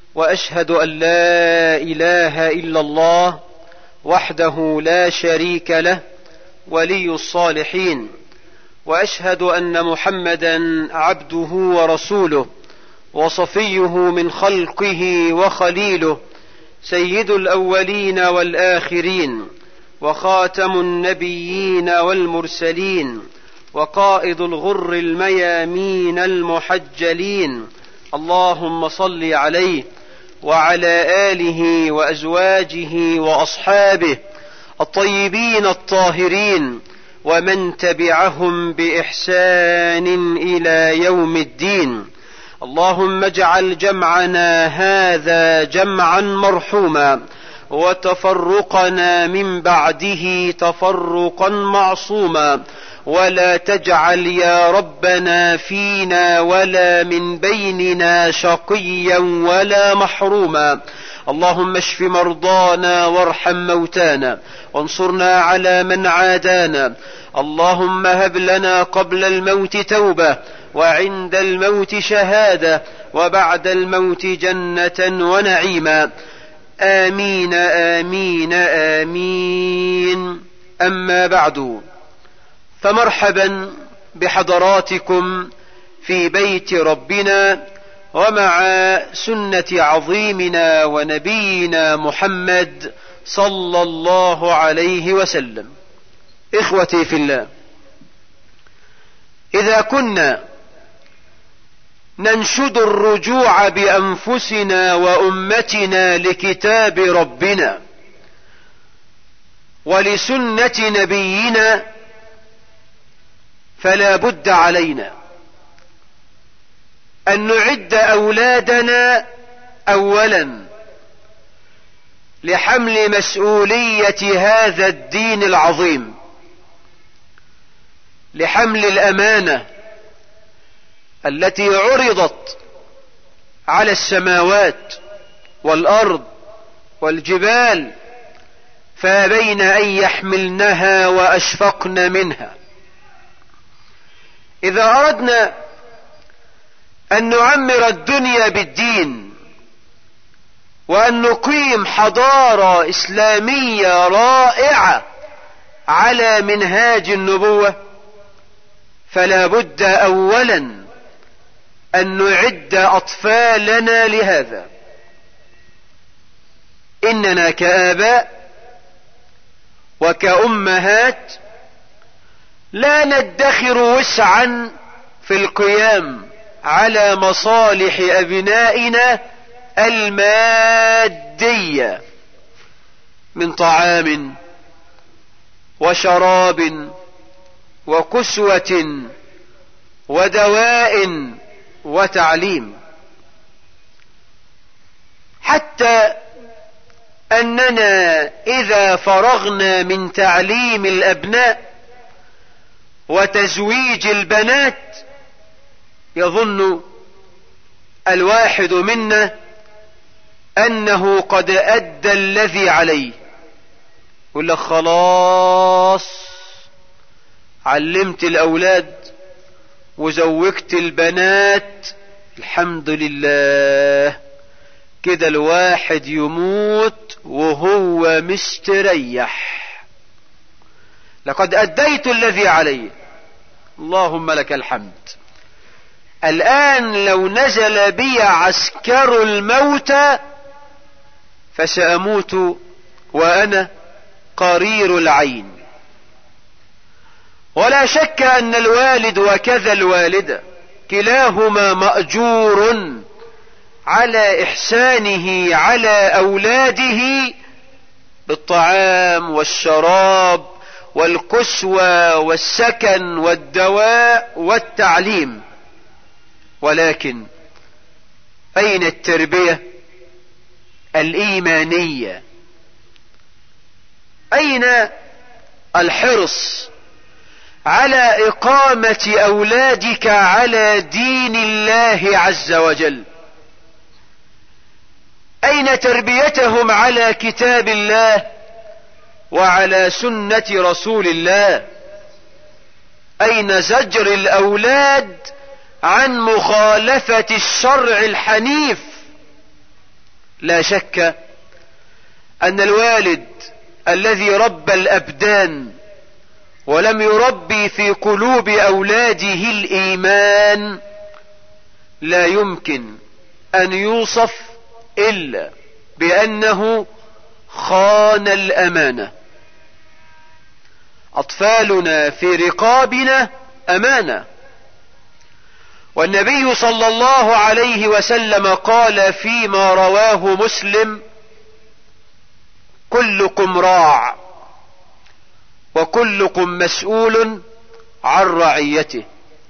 واشهد ان لا اله الا الله وحده لا شريك له ولي الصالحين واشهد ان محمدا عبده ورسوله وصفيه من خلقه وخليله سيد الاولين والاخرين وخاتم النبيين والمرسلين وقائد الغر الميامين المحجلين اللهم صل عليه وعلى اله وازواجه واصحابه الطيبين الطاهرين ومن تبعهم باحسان الى يوم الدين اللهم اجعل جمعنا هذا جمعا مرحوما وتفرقنا من بعده تفرقا معصوما ولا تجعل يا ربنا فينا ولا من بيننا شقيا ولا محروما اللهم اشف مرضانا وارحم موتانا وانصرنا على من عادانا اللهم هب لنا قبل الموت توبه وعند الموت شهاده وبعد الموت جنه ونعيما امين امين امين اما بعد فمرحبا بحضراتكم في بيت ربنا ومع سنه عظيمنا ونبينا محمد صلى الله عليه وسلم اخوتي في الله اذا كنا ننشد الرجوع بانفسنا وامتنا لكتاب ربنا ولسنه نبينا فلا بد علينا ان نعد اولادنا اولا لحمل مسؤوليه هذا الدين العظيم لحمل الامانه التي عرضت على السماوات والارض والجبال فابين ان يحملنها واشفقن منها اذا اردنا ان نعمر الدنيا بالدين وان نقيم حضاره اسلاميه رائعه على منهاج النبوه فلا بد اولا ان نعد اطفالنا لهذا اننا كاباء وكامهات لا ندخر وسعا في القيام على مصالح ابنائنا الماديه من طعام وشراب وكسوه ودواء وتعليم حتى اننا اذا فرغنا من تعليم الابناء وتزويج البنات يظن الواحد منا انه قد ادى الذي عليه يقول لك خلاص علمت الاولاد وزوجت البنات الحمد لله كده الواحد يموت وهو مستريح لقد اديت الذي علي اللهم لك الحمد الان لو نزل بي عسكر الموت فساموت وانا قرير العين ولا شك ان الوالد وكذا الوالده كلاهما ماجور على احسانه على اولاده بالطعام والشراب والكسوة والسكن والدواء والتعليم ولكن اين التربية الايمانية اين الحرص على اقامة اولادك على دين الله عز وجل اين تربيتهم على كتاب الله وعلى سنة رسول الله اين زجر الاولاد عن مخالفة الشرع الحنيف لا شك ان الوالد الذي ربى الابدان ولم يربي في قلوب اولاده الايمان لا يمكن ان يوصف الا بانه خان الامانه اطفالنا في رقابنا امانه والنبي صلى الله عليه وسلم قال فيما رواه مسلم كلكم راع وكلكم مسؤول عن رعيته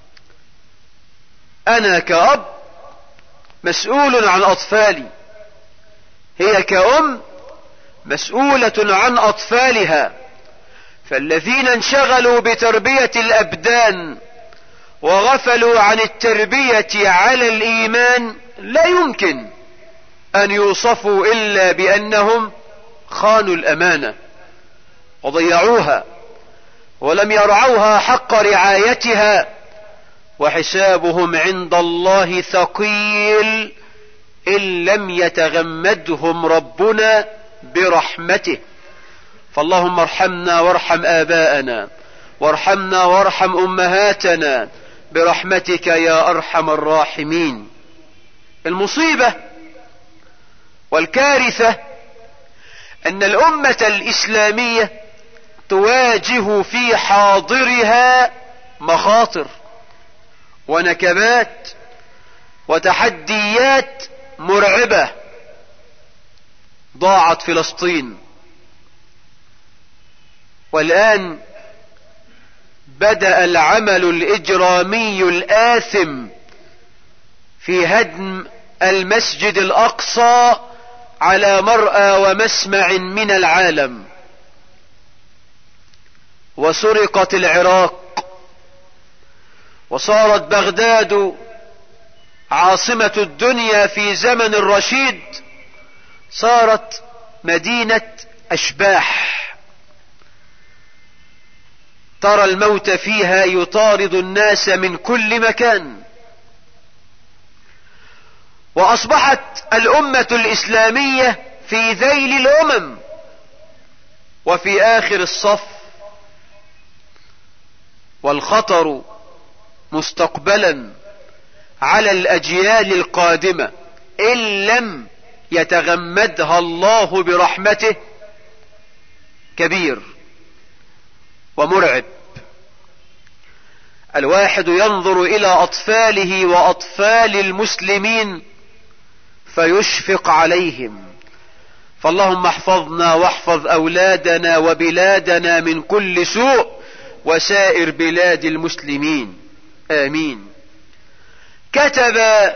انا كأب مسؤول عن اطفالي هي كأم مسؤولة عن اطفالها فالذين انشغلوا بتربية الابدان وغفلوا عن التربية على الايمان لا يمكن ان يوصفوا الا بانهم خانوا الامانة وضيعوها ولم يرعوها حق رعايتها وحسابهم عند الله ثقيل ان لم يتغمدهم ربنا برحمته فاللهم ارحمنا وارحم اباءنا وارحمنا وارحم امهاتنا برحمتك يا ارحم الراحمين المصيبه والكارثه ان الامه الاسلاميه تواجه في حاضرها مخاطر ونكبات وتحديات مرعبه ضاعت فلسطين والان بدا العمل الاجرامي الاثم في هدم المسجد الاقصى على مرأى ومسمع من العالم وسرقت العراق وصارت بغداد عاصمة الدنيا في زمن الرشيد صارت مدينة اشباح ترى الموت فيها يطارد الناس من كل مكان واصبحت الامة الاسلامية في ذيل الامم وفي اخر الصف والخطر مستقبلا على الاجيال القادمة ان لم يتغمدها الله برحمته كبير ومرعب الواحد ينظر الى اطفاله واطفال المسلمين فيشفق عليهم فاللهم احفظنا واحفظ اولادنا وبلادنا من كل سوء وسائر بلاد المسلمين امين كتب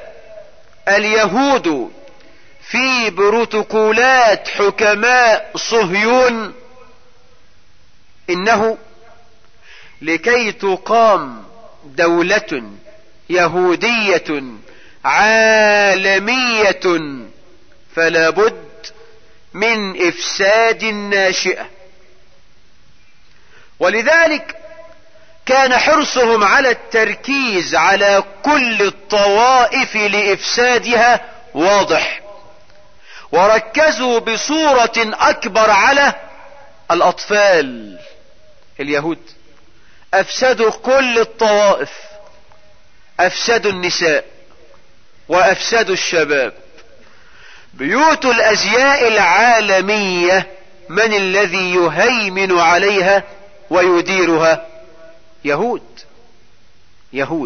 اليهود في بروتوكولات حكماء صهيون انه لكي تقام دولة يهودية عالمية فلا بد من افساد ناشئة ولذلك كان حرصهم على التركيز على كل الطوائف لافسادها واضح وركزوا بصورة اكبر على الاطفال اليهود افسدوا كل الطوائف افسدوا النساء وافسدوا الشباب بيوت الازياء العالمية من الذي يهيمن عليها ويديرها يهود يهود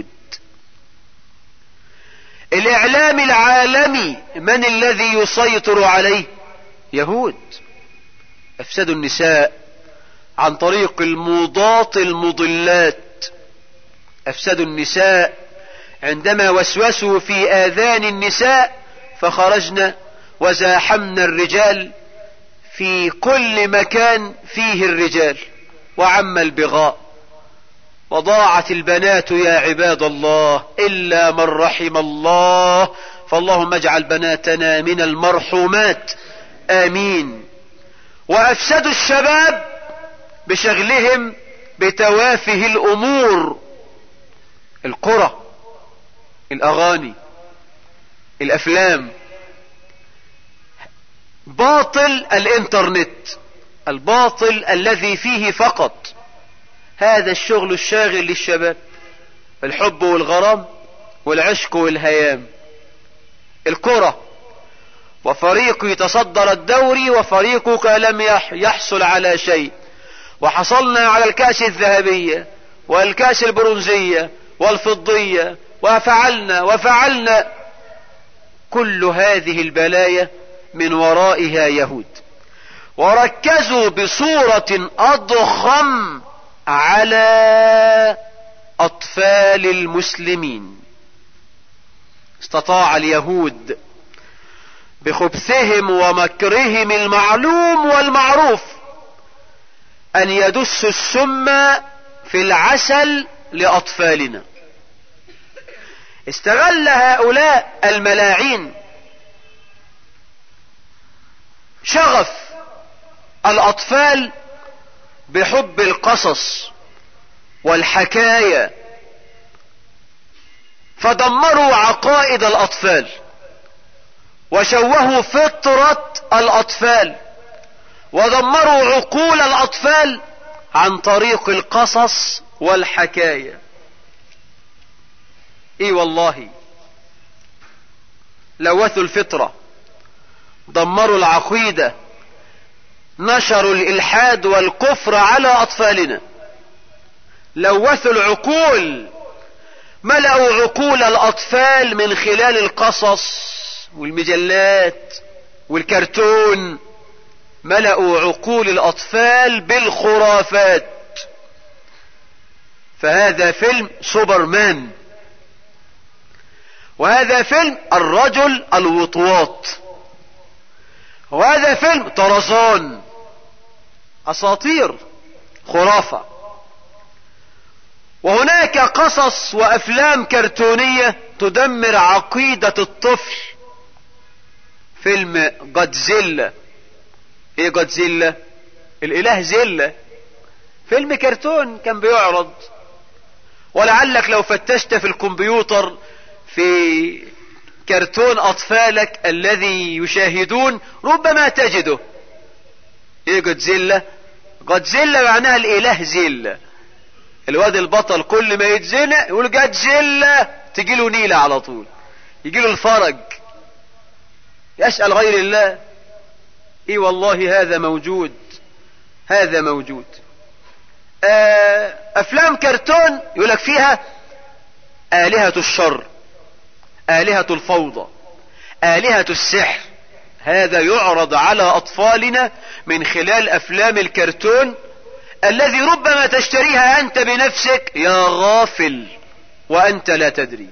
الاعلام العالمي من الذي يسيطر عليه يهود افسدوا النساء عن طريق الموضات المضلات افسدوا النساء عندما وسوسوا في اذان النساء فخرجنا وزاحمنا الرجال في كل مكان فيه الرجال وعم البغاء وضاعت البنات يا عباد الله الا من رحم الله فاللهم اجعل بناتنا من المرحومات امين وافسدوا الشباب بشغلهم بتوافه الامور القرى الاغاني الافلام باطل الانترنت الباطل الذي فيه فقط هذا الشغل الشاغل للشباب الحب والغرام والعشق والهيام الكرة وفريق يتصدر الدوري وفريقك لم يحصل على شيء وحصلنا على الكأس الذهبية والكأس البرونزية والفضية وفعلنا وفعلنا كل هذه البلايا من ورائها يهود وركزوا بصورة أضخم على أطفال المسلمين استطاع اليهود بخبثهم ومكرهم المعلوم والمعروف أن يدسوا السم في العسل لأطفالنا استغل هؤلاء الملاعين شغف الأطفال بحب القصص والحكاية فدمروا عقائد الأطفال وشوهوا فطرة الأطفال ودمروا عقول الأطفال عن طريق القصص والحكاية اي والله لوثوا الفطرة دمروا العقيدة نشروا الإلحاد والكفر على أطفالنا لوثوا العقول ملأوا عقول الأطفال من خلال القصص والمجلات والكرتون ملأوا عقول الأطفال بالخرافات فهذا فيلم سوبرمان وهذا فيلم الرجل الوطواط وهذا فيلم طرزان اساطير خرافة وهناك قصص وافلام كرتونية تدمر عقيدة الطفل فيلم جودزيلا ايه جودزيلا الاله زيلا فيلم كرتون كان بيعرض ولعلك لو فتشت في الكمبيوتر في كرتون اطفالك الذي يشاهدون ربما تجده ايه جودزيلا جودزيلا معناها الاله زيلا الواد البطل كل ما يتزنق يقول جودزيلا تجي له نيلة على طول يجي له الفرج يسأل غير الله اي والله هذا موجود هذا موجود آه، افلام كرتون يقولك فيها آلهة الشر آلهة الفوضى آلهة السحر هذا يعرض على أطفالنا من خلال أفلام الكرتون الذي ربما تشتريها أنت بنفسك يا غافل وأنت لا تدري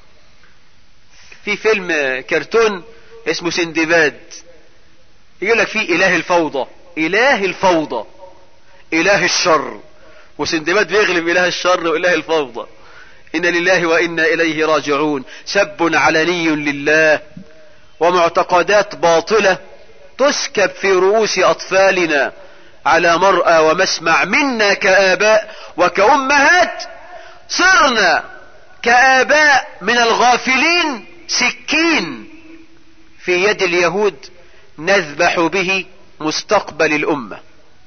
في فيلم كرتون اسمه سندباد يقول لك فيه إله الفوضى إله الفوضى إله الشر وسندباد بيغلب إله الشر وإله الفوضى إن لله وإنا إليه راجعون سب علني لله ومعتقدات باطلة تسكب في رؤوس أطفالنا على مرأى ومسمع منا كآباء وكأمهات صرنا كآباء من الغافلين سكين في يد اليهود نذبح به مستقبل الأمة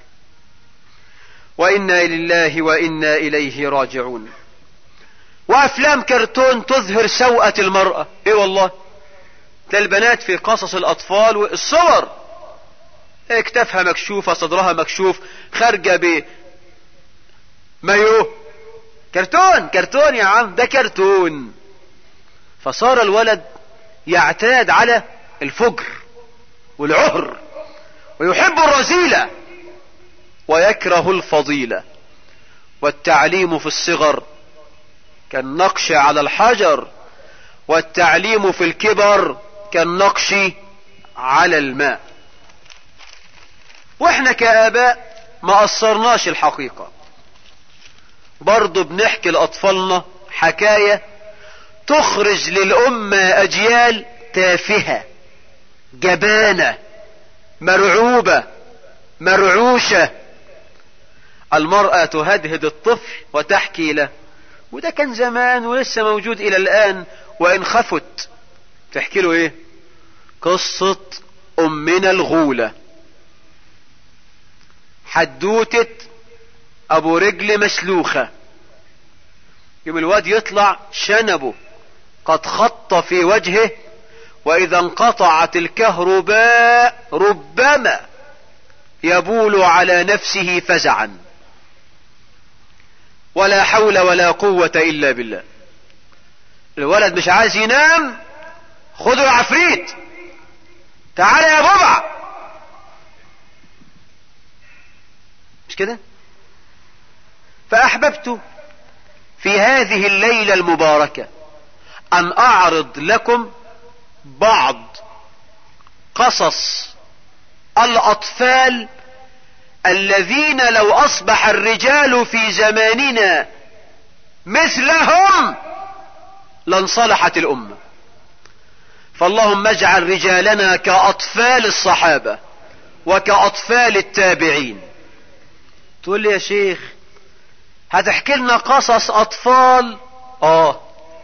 وإنا لله وإنا إليه راجعون وافلام كرتون تظهر سوءة المرأة ايه والله ده البنات في قصص الاطفال والصور اكتافها مكشوفة صدرها مكشوف خارجة ب مايو كرتون كرتون يا عم ده كرتون فصار الولد يعتاد على الفجر والعهر ويحب الرذيلة ويكره الفضيلة والتعليم في الصغر كالنقش على الحجر والتعليم في الكبر كالنقش على الماء واحنا كآباء ما قصرناش الحقيقة برضو بنحكي لأطفالنا حكاية تخرج للأمة أجيال تافهة جبانة مرعوبة مرعوشة المرأة تهدهد الطفل وتحكي له وده كان زمان ولسه موجود الى الان وان خفت تحكي له ايه قصة أمنا الغولة حدوتة أبو رجل مسلوخة يوم الواد يطلع شنبه قد خط في وجهه وإذا انقطعت الكهرباء ربما يبول على نفسه فزعا ولا حول ولا قوة إلا بالله الولد مش عايز ينام خذوا العفريت تعال يا بابا مش كده فأحببت في هذه الليلة المباركة أن أعرض لكم بعض قصص الأطفال الذين لو أصبح الرجال في زماننا مثلهم لانصلحت الأمة فاللهم اجعل رجالنا كأطفال الصحابة وكأطفال التابعين تقول لي يا شيخ هتحكي لنا قصص أطفال آه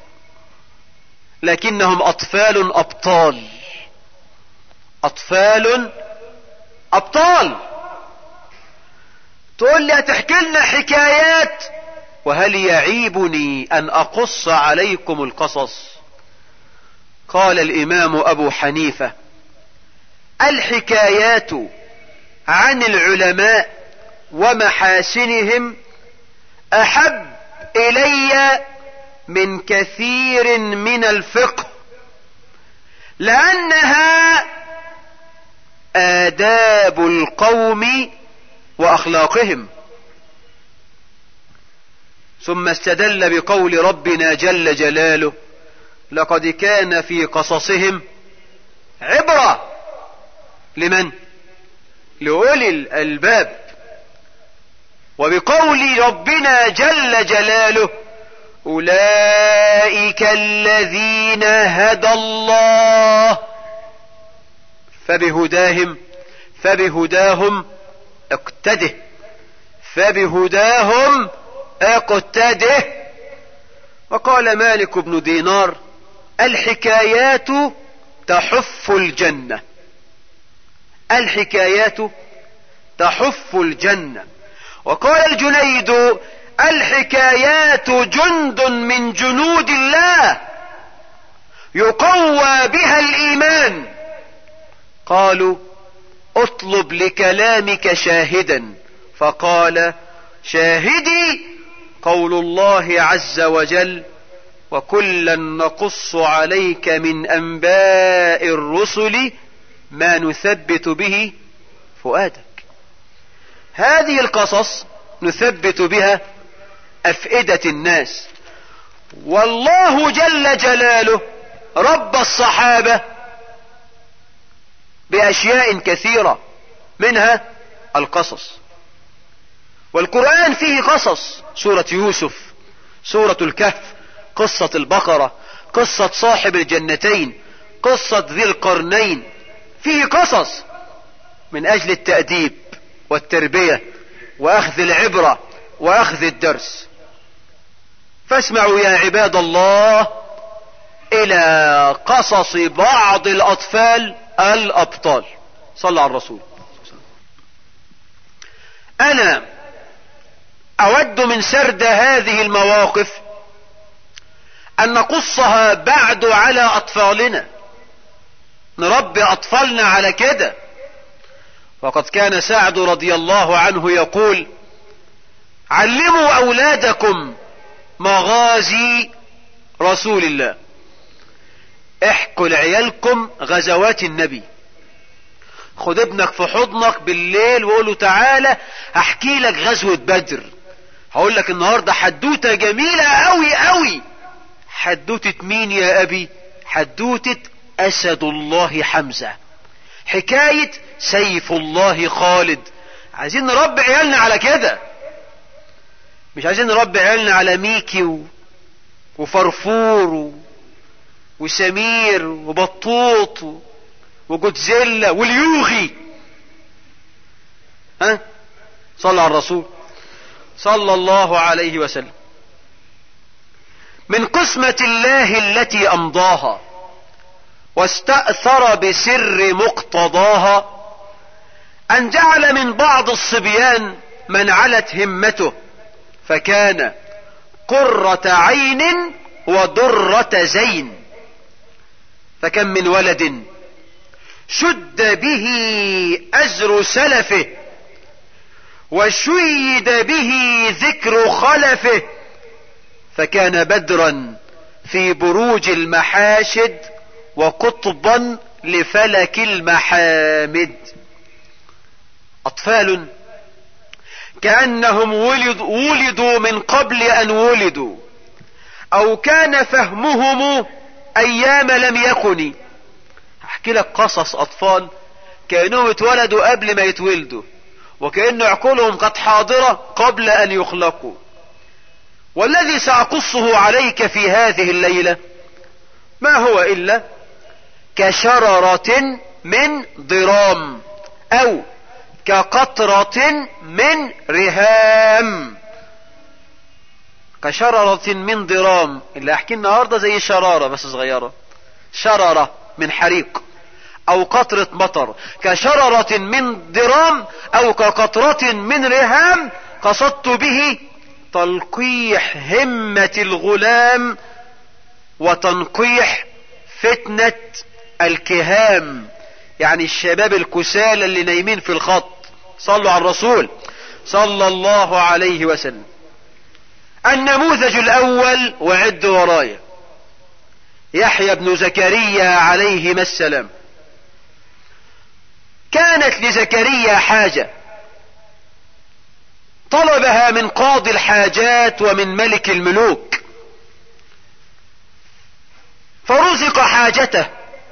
لكنهم أطفال أبطال أطفال أبطال تقول لي هتحكي لنا حكايات وهل يعيبني أن أقص عليكم القصص قال الإمام أبو حنيفة الحكايات عن العلماء ومحاسنهم أحب إلي من كثير من الفقه لأنها آداب القوم وأخلاقهم ثم استدل بقول ربنا جل جلاله لقد كان في قصصهم عبرة لمن لأولي الألباب وبقول ربنا جل جلاله أولئك الذين هدى الله فبهداهم فبهداهم اقتده فبهداهم اقتده وقال مالك بن دينار الحكايات تحف الجنة الحكايات تحف الجنة وقال الجنيد الحكايات جند من جنود الله يقوى بها الايمان قالوا اطلب لكلامك شاهدا فقال شاهدي قول الله عز وجل وكلا نقص عليك من انباء الرسل ما نثبت به فؤادك هذه القصص نثبت بها افئدة الناس والله جل جلاله رب الصحابة باشياء كثيرة منها القصص والقرآن فيه قصص سورة يوسف سورة الكهف قصة البقرة قصة صاحب الجنتين قصة ذي القرنين فيه قصص من اجل التأديب والتربية واخذ العبرة واخذ الدرس فاسمعوا يا عباد الله الى قصص بعض الاطفال الابطال صلى على الرسول انا اود من سرد هذه المواقف ان نقصها بعد على اطفالنا نربي اطفالنا على كده وقد كان سعد رضي الله عنه يقول علموا اولادكم مغازي رسول الله احكوا لعيالكم غزوات النبي خد ابنك في حضنك بالليل وقول له تعالى احكي لك غزوة بدر هقول لك النهاردة حدوتة جميلة قوي قوي حدوتة مين يا ابي حدوتة اسد الله حمزة حكاية سيف الله خالد عايزين نربي عيالنا على كده مش عايزين نربي عيالنا على ميكي و... وفرفور و... وسمير وبطوط و... وجودزيلا واليوغي ها صلى على الرسول صلى الله عليه وسلم من قسمة الله التي أمضاها واستأثر بسر مقتضاها أن جعل من بعض الصبيان من علت همته فكان قرة عين ودرة زين فكم من ولد شد به أزر سلفه وشيد به ذكر خلفه فكان بدرا في بروج المحاشد وقطبا لفلك المحامد اطفال كأنهم ولد ولدوا من قبل ان ولدوا او كان فهمهم ايام لم يكن احكي لك قصص اطفال كأنهم اتولدوا قبل ما يتولدوا وكأن عقولهم قد حاضرة قبل ان يخلقوا والذي سأقصه عليك في هذه الليلة ما هو إلا كشررة من ضرام أو كقطرة من رهام كشررة من ضرام اللي احكي النهاردة زي شرارة بس صغيرة شررة من حريق او قطرة مطر كشررة من ضرام او كقطرة من رهام قصدت به تلقيح همة الغلام وتنقيح فتنة الكهام يعني الشباب الكسالى اللي نايمين في الخط صلوا على الرسول صلى الله عليه وسلم النموذج الاول وعد ورايا يحيى بن زكريا عليهما السلام كانت لزكريا حاجة طلبها من قاضي الحاجات ومن ملك الملوك فرزق حاجته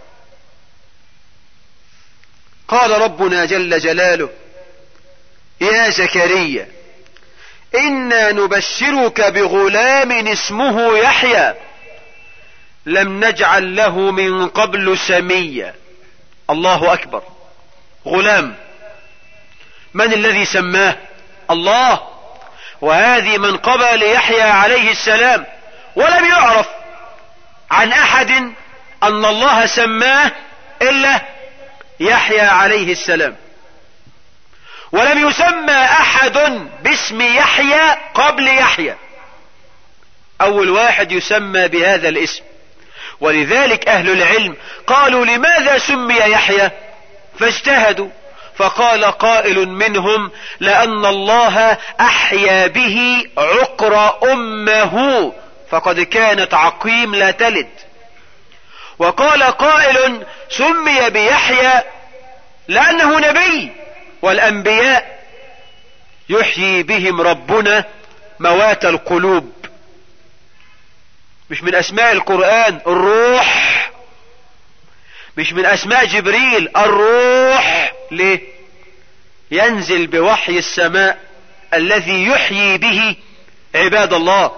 قال ربنا جل جلاله يا زكريا انا نبشرك بغلام اسمه يحيى لم نجعل له من قبل سميا الله اكبر غلام من الذي سماه الله وهذه منقبة ليحيى عليه السلام ولم يعرف عن احد ان الله سماه الا يحيى عليه السلام ولم يسمى احد باسم يحيى قبل يحيى اول واحد يسمى بهذا الاسم ولذلك اهل العلم قالوا لماذا سمي يحيى فاجتهدوا فقال قائل منهم لان الله احيا به عقر امه فقد كانت عقيم لا تلد وقال قائل سمي بيحيى لانه نبي والانبياء يحيي بهم ربنا موات القلوب مش من اسماء القرآن الروح مش من اسماء جبريل الروح ليه ينزل بوحي السماء الذي يحيي به عباد الله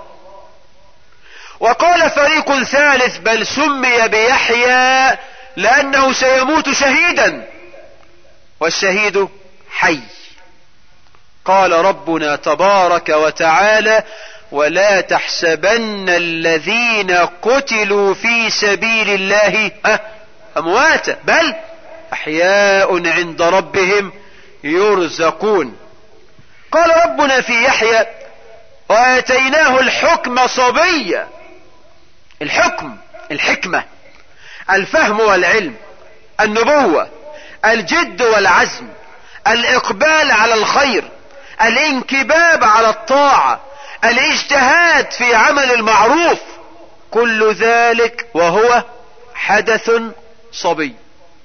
وقال فريق ثالث بل سمي بيحيى لانه سيموت شهيدا والشهيد حي قال ربنا تبارك وتعالى ولا تحسبن الذين قتلوا في سبيل الله امواتا بل احياء عند ربهم يرزقون قال ربنا في يحيى واتيناه الحكم صبيا الحكم الحكمة الفهم والعلم النبوة الجد والعزم الاقبال على الخير الانكباب على الطاعة الاجتهاد في عمل المعروف كل ذلك وهو حدث صبي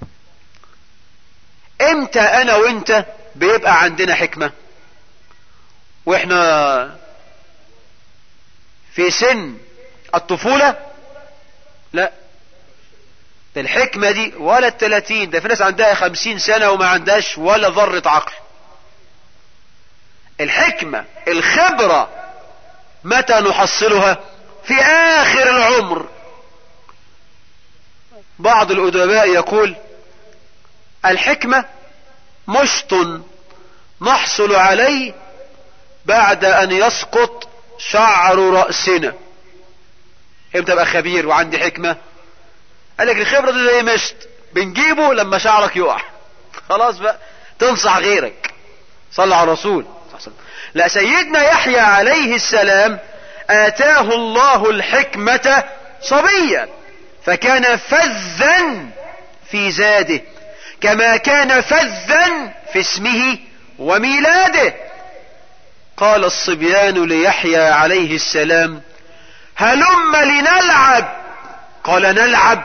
امتى انا وانت بيبقى عندنا حكمة واحنا في سن الطفولة لا الحكمة دي ولا التلاتين ده في ناس عندها خمسين سنة وما عندهاش ولا ذرة عقل الحكمة الخبرة متى نحصلها في اخر العمر بعض الادباء يقول الحكمة مشط نحصل عليه بعد ان يسقط شعر رأسنا امتى ابقى خبير وعندي حكمة قال لك الخبرة دي زي مشت بنجيبه لما شعرك يقع خلاص بقى تنصح غيرك صلى على الرسول لا سيدنا يحيى عليه السلام آتاه الله الحكمة صبيا فكان فذا في زاده كما كان فذا في اسمه وميلاده قال الصبيان ليحيى عليه السلام هلم لنلعب قال نلعب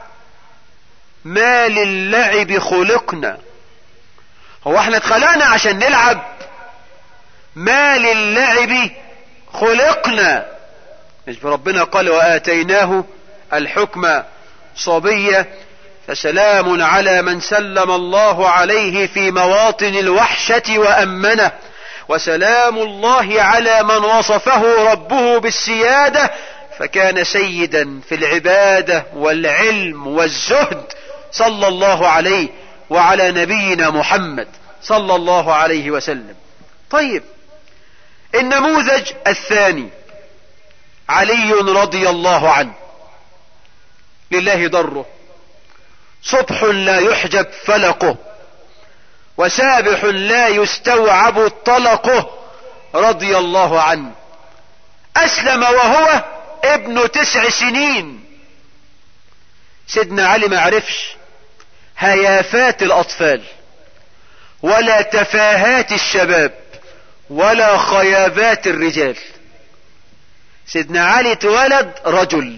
ما للعب خلقنا هو احنا اتخلقنا عشان نلعب ما للعب خلقنا مش ربنا قال وآتيناه الحكم صبية فسلام على من سلم الله عليه في مواطن الوحشة وأمنه وسلام الله على من وصفه ربه بالسيادة فكان سيدا في العبادة والعلم والزهد صلى الله عليه وعلى نبينا محمد صلى الله عليه وسلم طيب النموذج الثاني علي رضي الله عنه لله ضره صبح لا يحجب فلقه وسابح لا يستوعب طلقه رضي الله عنه اسلم وهو ابن تسع سنين سيدنا علي ما عرفش هيافات الاطفال ولا تفاهات الشباب ولا خيابات الرجال سيدنا علي اتولد رجل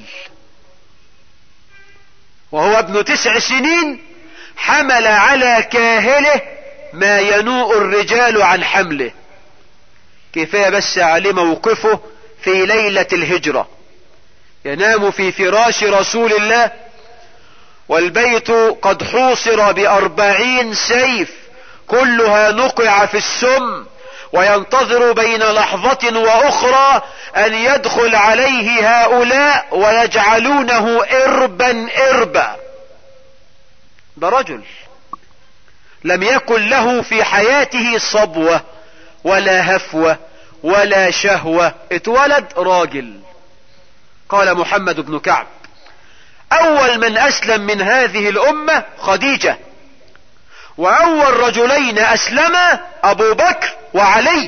وهو ابن تسع سنين حمل على كاهله ما ينوء الرجال عن حمله كفاية بس عليه موقفه في ليلة الهجرة ينام في فراش رسول الله والبيت قد حوصر بأربعين سيف كلها نقع في السم وينتظر بين لحظة وأخرى أن يدخل عليه هؤلاء ويجعلونه إربا إربا ده رجل لم يكن له في حياته صبوة ولا هفوة ولا شهوة اتولد راجل قال محمد بن كعب اول من اسلم من هذه الامة خديجة واول رجلين اسلما ابو بكر وعلي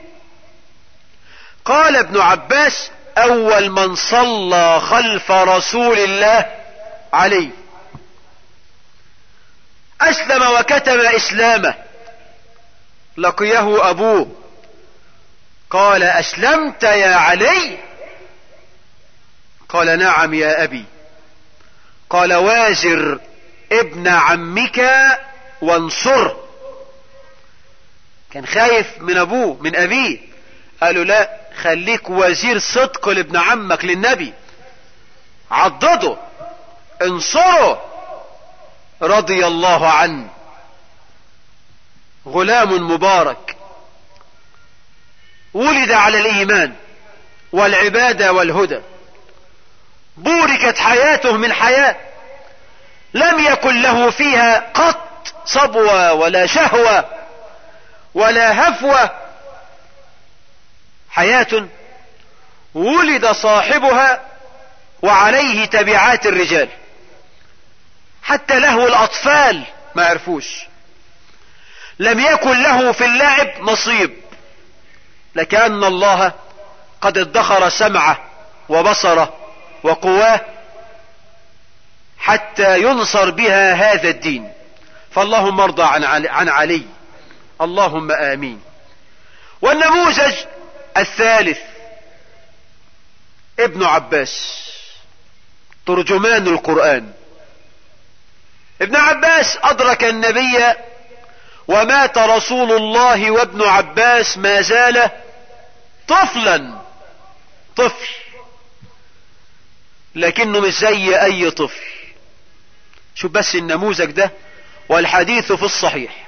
قال ابن عباس اول من صلى خلف رسول الله علي اسلم وكتم اسلامه لقيه ابوه قال اسلمت يا علي قال نعم يا ابي قال وازر ابن عمك وانصره كان خايف من ابوه من ابيه قالوا لا خليك وزير صدق لابن عمك للنبي عضده انصره رضي الله عنه غلام مبارك ولد على الايمان والعباده والهدى بوركت حياته من حياه لم يكن له فيها قط صبوه ولا شهوه ولا هفوه حياه ولد صاحبها وعليه تبعات الرجال حتى له الاطفال ما عرفوش لم يكن له في اللعب نصيب لكأن الله قد ادخر سمعه وبصره وقواه حتى ينصر بها هذا الدين فاللهم ارضى عن علي, عن علي اللهم امين والنموذج الثالث ابن عباس ترجمان القرآن ابن عباس ادرك النبي ومات رسول الله وابن عباس ما زال طفلا طفل لكنه مش زي اي طفل شوف بس النموذج ده والحديث في الصحيح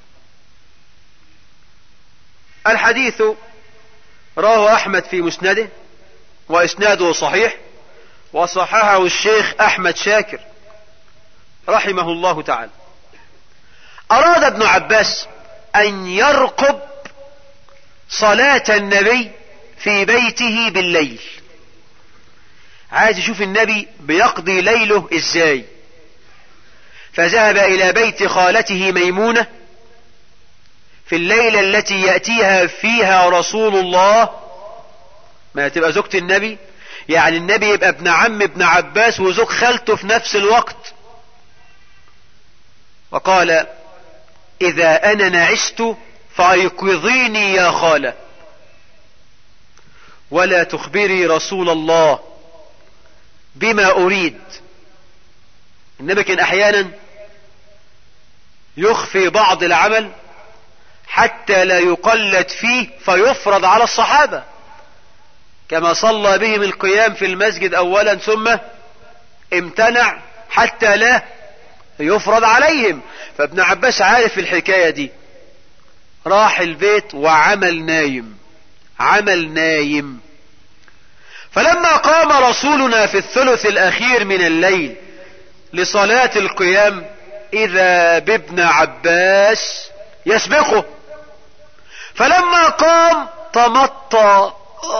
الحديث رواه احمد في مسنده واسناده صحيح وصححه الشيخ احمد شاكر رحمه الله تعالى اراد ابن عباس ان يرقب صلاة النبي في بيته بالليل عايز يشوف النبي بيقضي ليله ازاي فذهب الى بيت خالته ميمونة في الليلة التي يأتيها فيها رسول الله ما تبقى زوجة النبي يعني النبي يبقى ابن عم ابن عباس وزوج خالته في نفس الوقت وقال اذا انا نعست فايقظيني يا خالة ولا تخبري رسول الله بما اريد النبي كان احيانا يخفي بعض العمل حتى لا يقلد فيه فيفرض على الصحابة كما صلى بهم القيام في المسجد اولا ثم امتنع حتى لا يفرض عليهم فابن عباس عارف الحكاية دي راح البيت وعمل نايم عمل نايم فلما قام رسولنا في الثلث الاخير من الليل لصلاة القيام اذا بابن عباس يسبقه فلما قام تمطى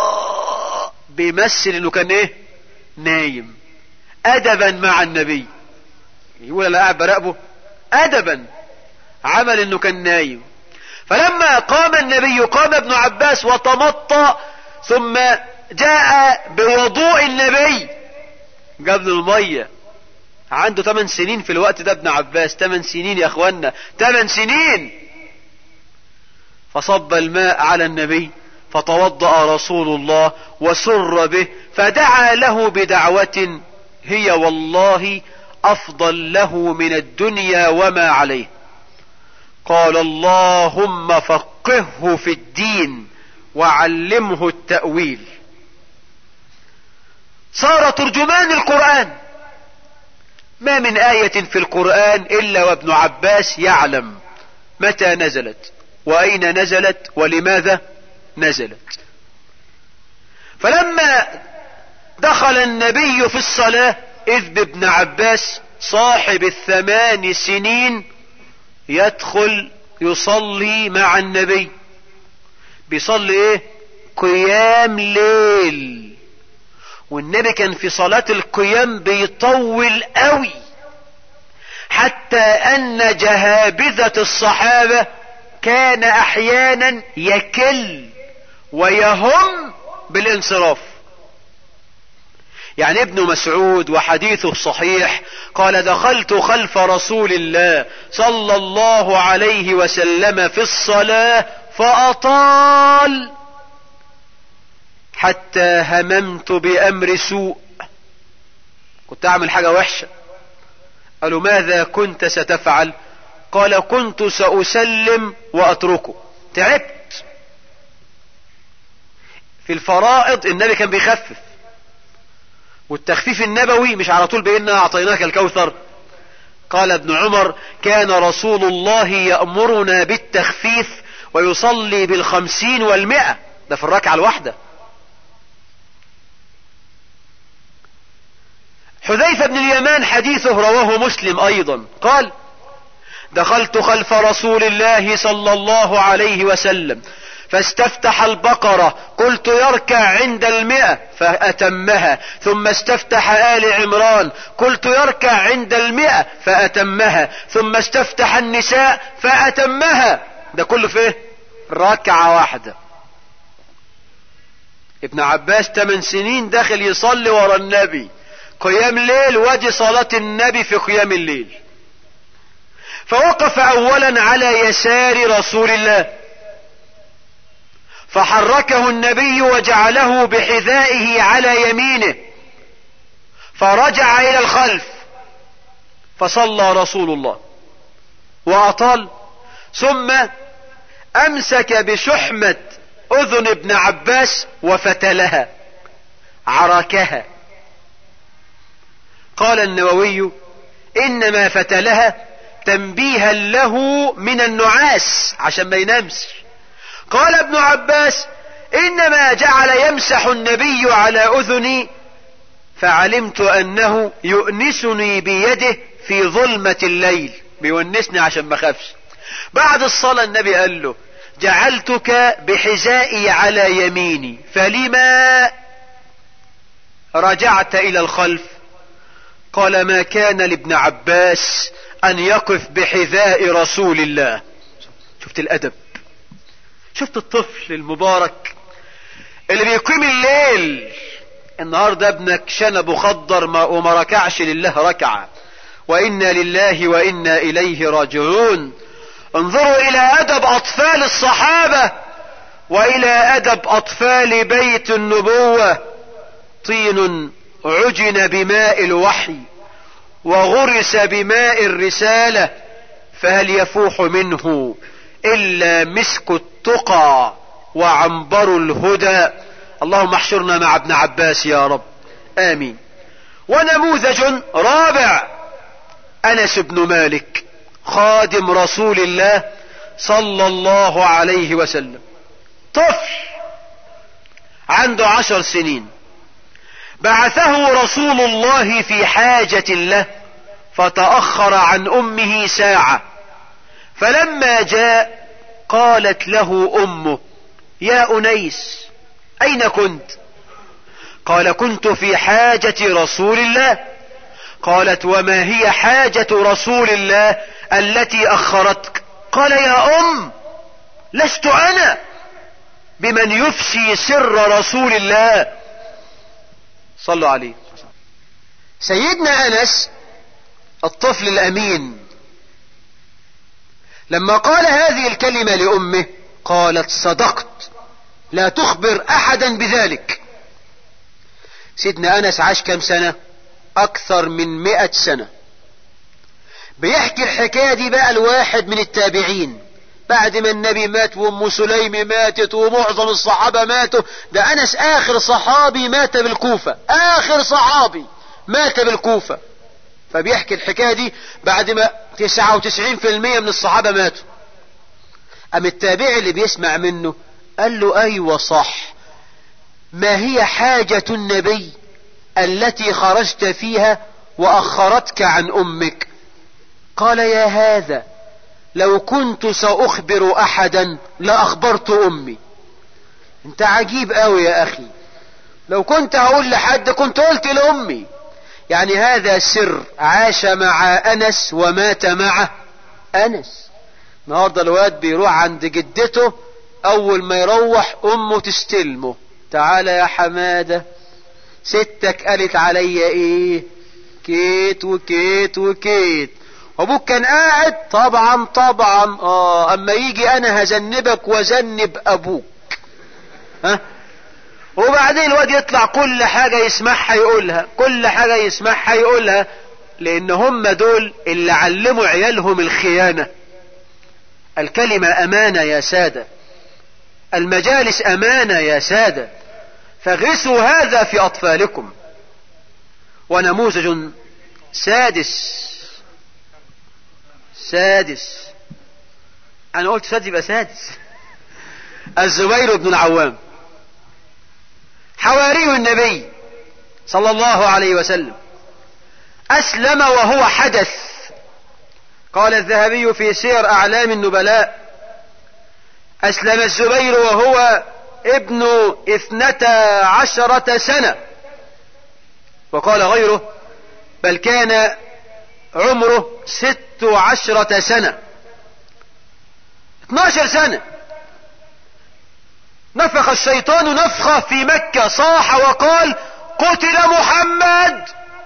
بيمثل انه كان ايه نايم ادبا مع النبي يقول انا قاعد براقبه ادبا عمل انه كان نايم فلما قام النبي قام ابن عباس وتمطى ثم جاء بوضوء النبي جاب له المية عنده 8 سنين في الوقت ده ابن عباس 8 سنين يا اخوانا 8 سنين فصب الماء على النبي فتوضأ رسول الله وسر به فدعا له بدعوة هي والله افضل له من الدنيا وما عليه قال اللهم فقهه في الدين وعلمه التأويل صار ترجمان القرآن ما من آية في القرآن إلا وابن عباس يعلم متى نزلت وأين نزلت ولماذا نزلت فلما دخل النبي في الصلاة إذ بابن عباس صاحب الثمان سنين يدخل يصلي مع النبي بيصلي ايه قيام ليل والنبي كان في صلاة القيام بيطول قوي حتى ان جهابذة الصحابة كان احيانا يكل ويهم بالانصراف يعني ابن مسعود وحديثه صحيح قال دخلت خلف رسول الله صلى الله عليه وسلم في الصلاة فأطال حتى هممت بأمر سوء كنت أعمل حاجة وحشة قالوا ماذا كنت ستفعل قال كنت سأسلم وأتركه تعبت في الفرائض النبي كان بيخفف والتخفيف النبوي مش على طول بإنا أعطيناك الكوثر قال ابن عمر كان رسول الله يأمرنا بالتخفيف ويصلي بالخمسين والمئة ده في الركعة الواحدة حذيفة بن اليمان حديثه رواه مسلم أيضا قال دخلت خلف رسول الله صلى الله عليه وسلم فاستفتح البقرة قلت يركع عند المئة فأتمها ثم استفتح آل عمران قلت يركع عند المئة فأتمها ثم استفتح النساء فأتمها ده كله في ايه ركعة واحدة ابن عباس 8 سنين داخل يصلي ورا النبي قيام ليل ودي صلاة النبي في قيام الليل فوقف اولا على يسار رسول الله فحركه النبي وجعله بحذائه على يمينه فرجع الى الخلف فصلى رسول الله واطال ثم امسك بشحمة اذن ابن عباس وفتلها عركها قال النووي انما فتلها تنبيها له من النعاس عشان ما ينامش قال ابن عباس انما جعل يمسح النبي على اذني فعلمت انه يؤنسني بيده في ظلمة الليل بيونسني عشان ما خافش بعد الصلاة النبي قال له جعلتك بحذائي على يميني فلما رجعت الى الخلف قال ما كان لابن عباس ان يقف بحذاء رسول الله شفت الادب شفت الطفل المبارك اللي بيقيم الليل النهارده ابنك شنب خضر ما وما ركعش لله ركعه وانا لله وانا اليه راجعون انظروا الى ادب اطفال الصحابه والى ادب اطفال بيت النبوه طين عجن بماء الوحي وغرس بماء الرساله فهل يفوح منه الا مسك التقى وعنبر الهدى اللهم احشرنا مع ابن عباس يا رب امين ونموذج رابع انس بن مالك خادم رسول الله صلى الله عليه وسلم طفل عنده عشر سنين بعثه رسول الله في حاجة له فتأخر عن أمه ساعة فلما جاء قالت له أمه يا أنيس أين كنت قال كنت في حاجة رسول الله قالت وما هي حاجة رسول الله التي أخرتك قال يا أم لست أنا بمن يفشي سر رسول الله صلوا عليه سيدنا أنس الطفل الأمين لما قال هذه الكلمة لأمه قالت صدقت لا تخبر أحدا بذلك سيدنا أنس عاش كم سنة أكثر من مئة سنة بيحكي الحكاية دي بقى الواحد من التابعين بعد ما النبي مات وام سليم ماتت ومعظم الصحابة ماتوا ده انس اخر صحابي مات بالكوفة اخر صحابي مات بالكوفة فبيحكي الحكاية دي بعد ما 99% من الصحابة ماتوا ام التابعي اللي بيسمع منه قال له ايوه صح ما هي حاجة النبي التي خرجت فيها واخرتك عن امك قال يا هذا لو كنت ساخبر احدا لاخبرت امي انت عجيب قوي يا اخي لو كنت هقول لحد كنت قلت لامي يعني هذا سر عاش مع انس ومات مع انس النهارده الواد بيروح عند جدته اول ما يروح امه تستلمه تعالى يا حماده ستك قالت عليا ايه كيت وكيت وكيت ابوك كان قاعد طبعا طبعا اه اما يجي انا هذنبك وذنب ابوك ها وبعدين الواد يطلع كل حاجة يسمعها يقولها كل حاجة يسمعها يقولها لان هم دول اللي علموا عيالهم الخيانة الكلمة امانة يا سادة المجالس امانة يا سادة فغسوا هذا في اطفالكم ونموذج سادس سادس انا قلت سادس يبقى سادس الزبير بن العوام حواري النبي صلى الله عليه وسلم اسلم وهو حدث قال الذهبي في سير اعلام النبلاء اسلم الزبير وهو ابن اثنتا عشرة سنة وقال غيره بل كان عمره ست عشرة سنة 12 سنة نفخ الشيطان نفخة في مكة صاح وقال قتل محمد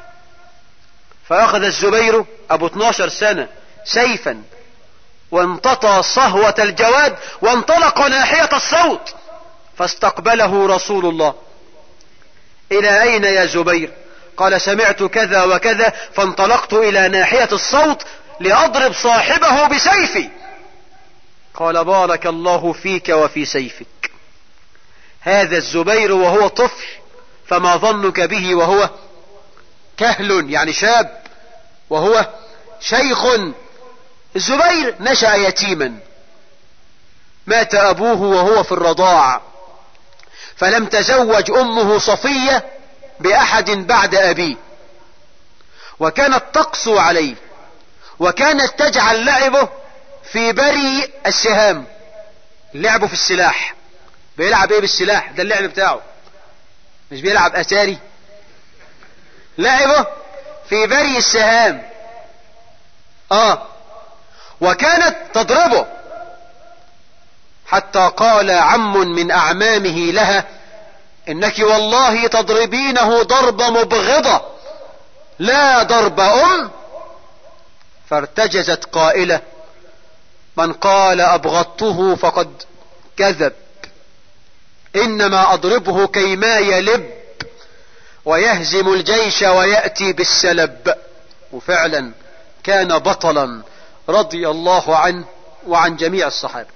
فأخذ الزبير أبو 12 سنة سيفا وانتطى صهوة الجواد وانطلق ناحية الصوت فاستقبله رسول الله إلى أين يا زبير قال سمعت كذا وكذا فانطلقت إلى ناحية الصوت لأضرب صاحبه بسيفي قال بارك الله فيك وفي سيفك هذا الزبير وهو طفل فما ظنك به وهو كهل يعني شاب وهو شيخ الزبير نشأ يتيما مات أبوه وهو في الرضاع فلم تزوج أمه صفية بأحد بعد أبيه وكانت تقسو عليه وكانت تجعل لعبه في بري السهام لعبه في السلاح بيلعب ايه بالسلاح ده اللعب بتاعه مش بيلعب اتاري لعبه في بري السهام اه وكانت تضربه حتى قال عم من اعمامه لها انك والله تضربينه ضرب مبغضة لا ضرب ام فارتجزت قائلة من قال ابغضته فقد كذب انما اضربه كيما يلب ويهزم الجيش ويأتي بالسلب وفعلا كان بطلا رضي الله عنه وعن جميع الصحابة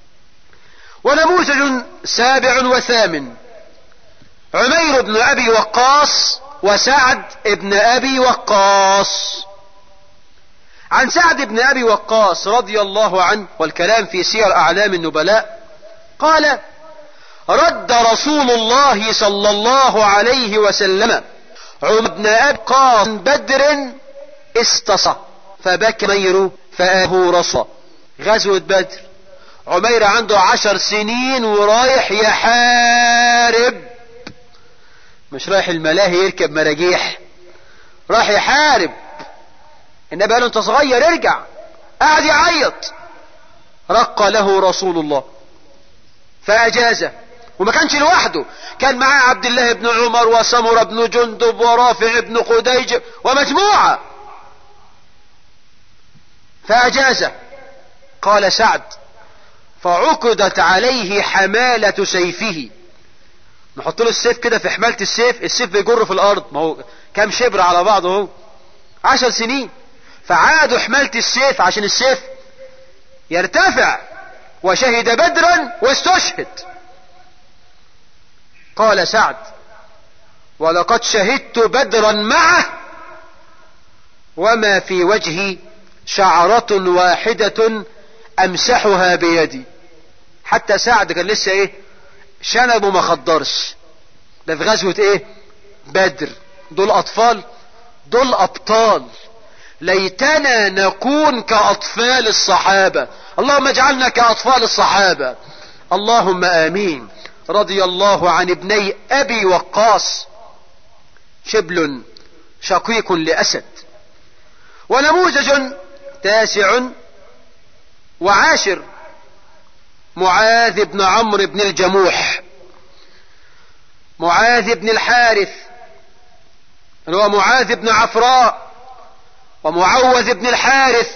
ونموذج سابع وثامن عمير بن ابي وقاص وسعد بن ابي وقاص عن سعد بن ابي وقاص رضي الله عنه والكلام في سير اعلام النبلاء قال رد رسول الله صلى الله عليه وسلم عمر بن ابي وقاص بدر استصى فبكى عمير فآه رصى غزوة بدر عمير عنده عشر سنين ورايح يحارب مش رايح الملاهي يركب مراجيح راح يحارب النبي قال له انت صغير ارجع قاعد يعيط رق له رسول الله فاجازه وما كانش لوحده كان معاه عبد الله بن عمر وسمر بن جندب ورافع بن خديج ومجموعه فاجازه قال سعد فعقدت عليه حماله سيفه نحط له السيف كده في حمالة السيف السيف بيجر في الارض ما هو كام شبر على بعضه اهو عشر سنين فعادوا حمالة السيف عشان السيف يرتفع وشهد بدرا واستشهد قال سعد ولقد شهدت بدرا معه وما في وجهي شعرة واحدة امسحها بيدي حتى سعد كان لسه ايه شنبه ما خدرش ده في غزوة ايه بدر دول اطفال دول ابطال ليتنا نكون كاطفال الصحابة اللهم اجعلنا كاطفال الصحابة اللهم امين رضي الله عن ابني ابي وقاص شبل شقيق لاسد ونموذج تاسع وعاشر معاذ بن عمرو بن الجموح معاذ بن الحارث هو معاذ بن عفراء ومعوذ بن الحارث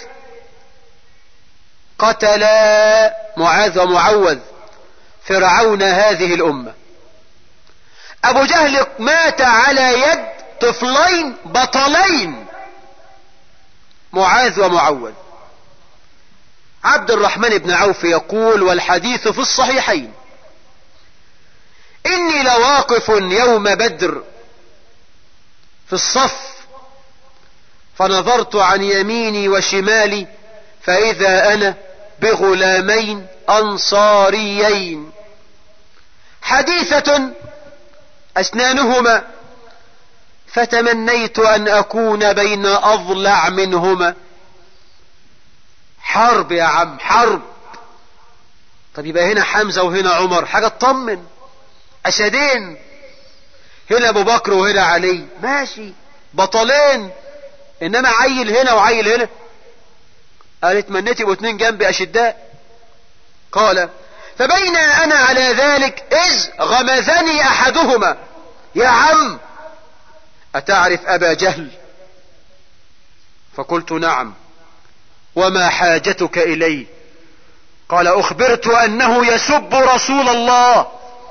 قتلا معاذ ومعوذ فرعون هذه الأمة أبو جهل مات على يد طفلين بطلين معاذ ومعوذ عبد الرحمن بن عوف يقول والحديث في الصحيحين اني لواقف يوم بدر في الصف فنظرت عن يميني وشمالي فاذا انا بغلامين انصاريين حديثة اسنانهما فتمنيت ان اكون بين اضلع منهما حرب يا عم حرب طب يبقى هنا حمزة وهنا عمر حاجة تطمن اسدين هنا ابو بكر وهنا علي ماشي بطلين انما عيل هنا وعيل هنا قال اتمنيت يبقوا اتنين جنبي اشداء قال فبين انا على ذلك اذ غمزني احدهما يا عم اتعرف ابا جهل فقلت نعم وما حاجتك اليه قال اخبرت انه يسب رسول الله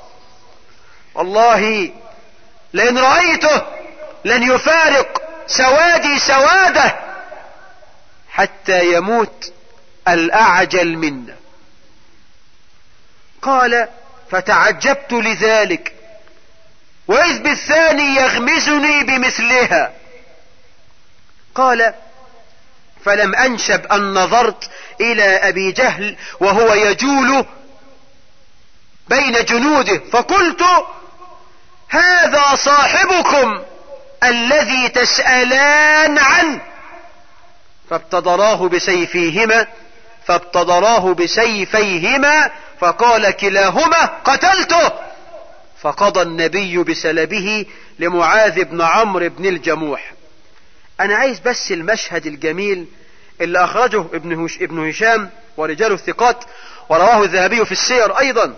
والله لئن رايته لن يفارق سوادي سواده حتى يموت الاعجل منا قال فتعجبت لذلك واذ بالثاني يغمزني بمثلها قال فلم انشب ان نظرت الى ابي جهل وهو يجول بين جنوده فقلت هذا صاحبكم الذي تسألان عنه فابتدراه بسيفيهما فابتدراه بسيفيهما فقال كلاهما قتلته فقضى النبي بسلبه لمعاذ بن عمرو بن الجموح انا عايز بس المشهد الجميل اللي اخرجه ابن, هش ابن هشام ورجال الثقات ورواه الذهبي في السير ايضا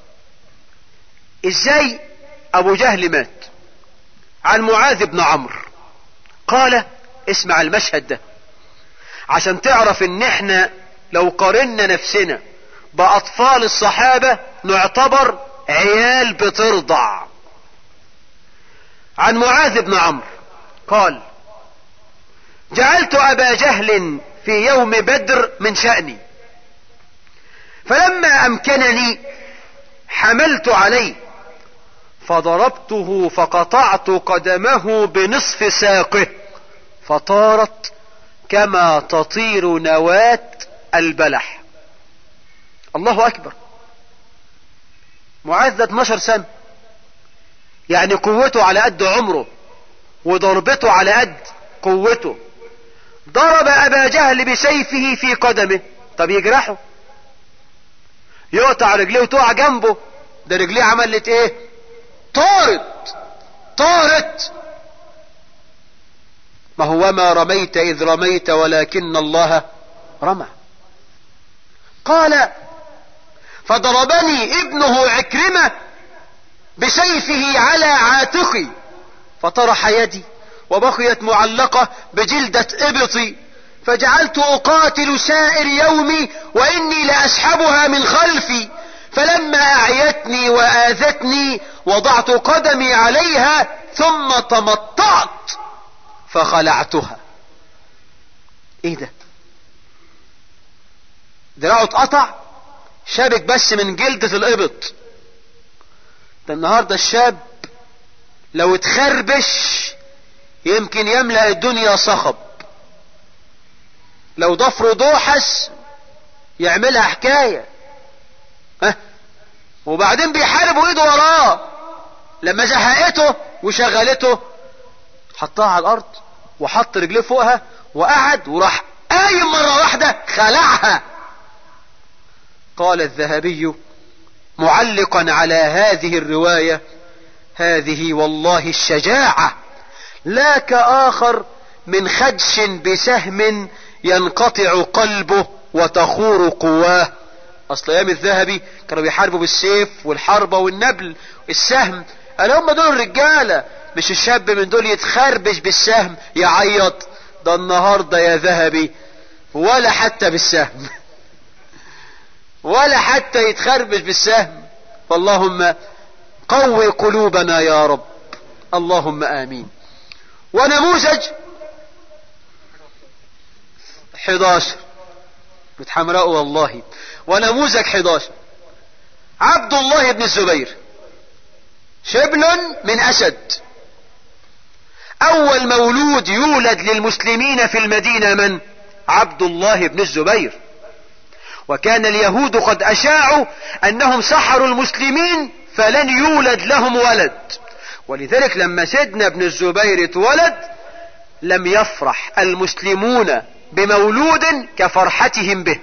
ازاي ابو جهل مات عن معاذ بن عمرو قال اسمع المشهد ده عشان تعرف ان احنا لو قارنا نفسنا باطفال الصحابة نعتبر عيال بترضع عن معاذ بن عمرو قال جعلت ابا جهل في يوم بدر من شأني فلما امكنني حملت عليه فضربته فقطعت قدمه بنصف ساقه فطارت كما تطير نواة البلح الله اكبر معاذ 12 سنة يعني قوته على قد عمره وضربته على قد قوته ضرب ابا جهل بسيفه في قدمه طب يجرحه يقطع رجليه وتقع جنبه ده رجليه عملت ايه طارت طارت ما هو ما رميت اذ رميت ولكن الله رمى قال فضربني ابنه عكرمة بسيفه على عاتقي فطرح يدي وبقيت معلقة بجلدة ابطي فجعلت اقاتل سائر يومي واني لاسحبها من خلفي فلما اعيتني واذتني وضعت قدمي عليها ثم تمطعت فخلعتها ايه ده دراعه اتقطع شابك بس من جلدة الابط ده النهاردة الشاب لو اتخربش يمكن يملأ الدنيا صخب لو ضفره دوحس يعملها حكاية ها وبعدين بيحارب وايده وراه لما زهقته وشغلته حطها على الارض وحط رجليه فوقها وقعد وراح قايم مرة واحدة خلعها قال الذهبي معلقا على هذه الرواية هذه والله الشجاعة لا كآخر من خدش بسهم ينقطع قلبه وتخور قواه اصل ايام الذهبي كانوا بيحاربوا بالسيف والحربة والنبل السهم قال هم دول الرجالة مش الشاب من دول يتخربش بالسهم يعيط ده النهاردة يا ذهبي ولا حتى بالسهم ولا حتى يتخربش بالسهم فاللهم قوي قلوبنا يا رب اللهم امين ونموذج 11 بتحمرقه والله ونموذج 11 عبد الله بن الزبير شبل من اسد اول مولود يولد للمسلمين في المدينة من عبد الله بن الزبير وكان اليهود قد اشاعوا انهم سحروا المسلمين فلن يولد لهم ولد ولذلك لما سيدنا ابن الزبير اتولد لم يفرح المسلمون بمولود كفرحتهم به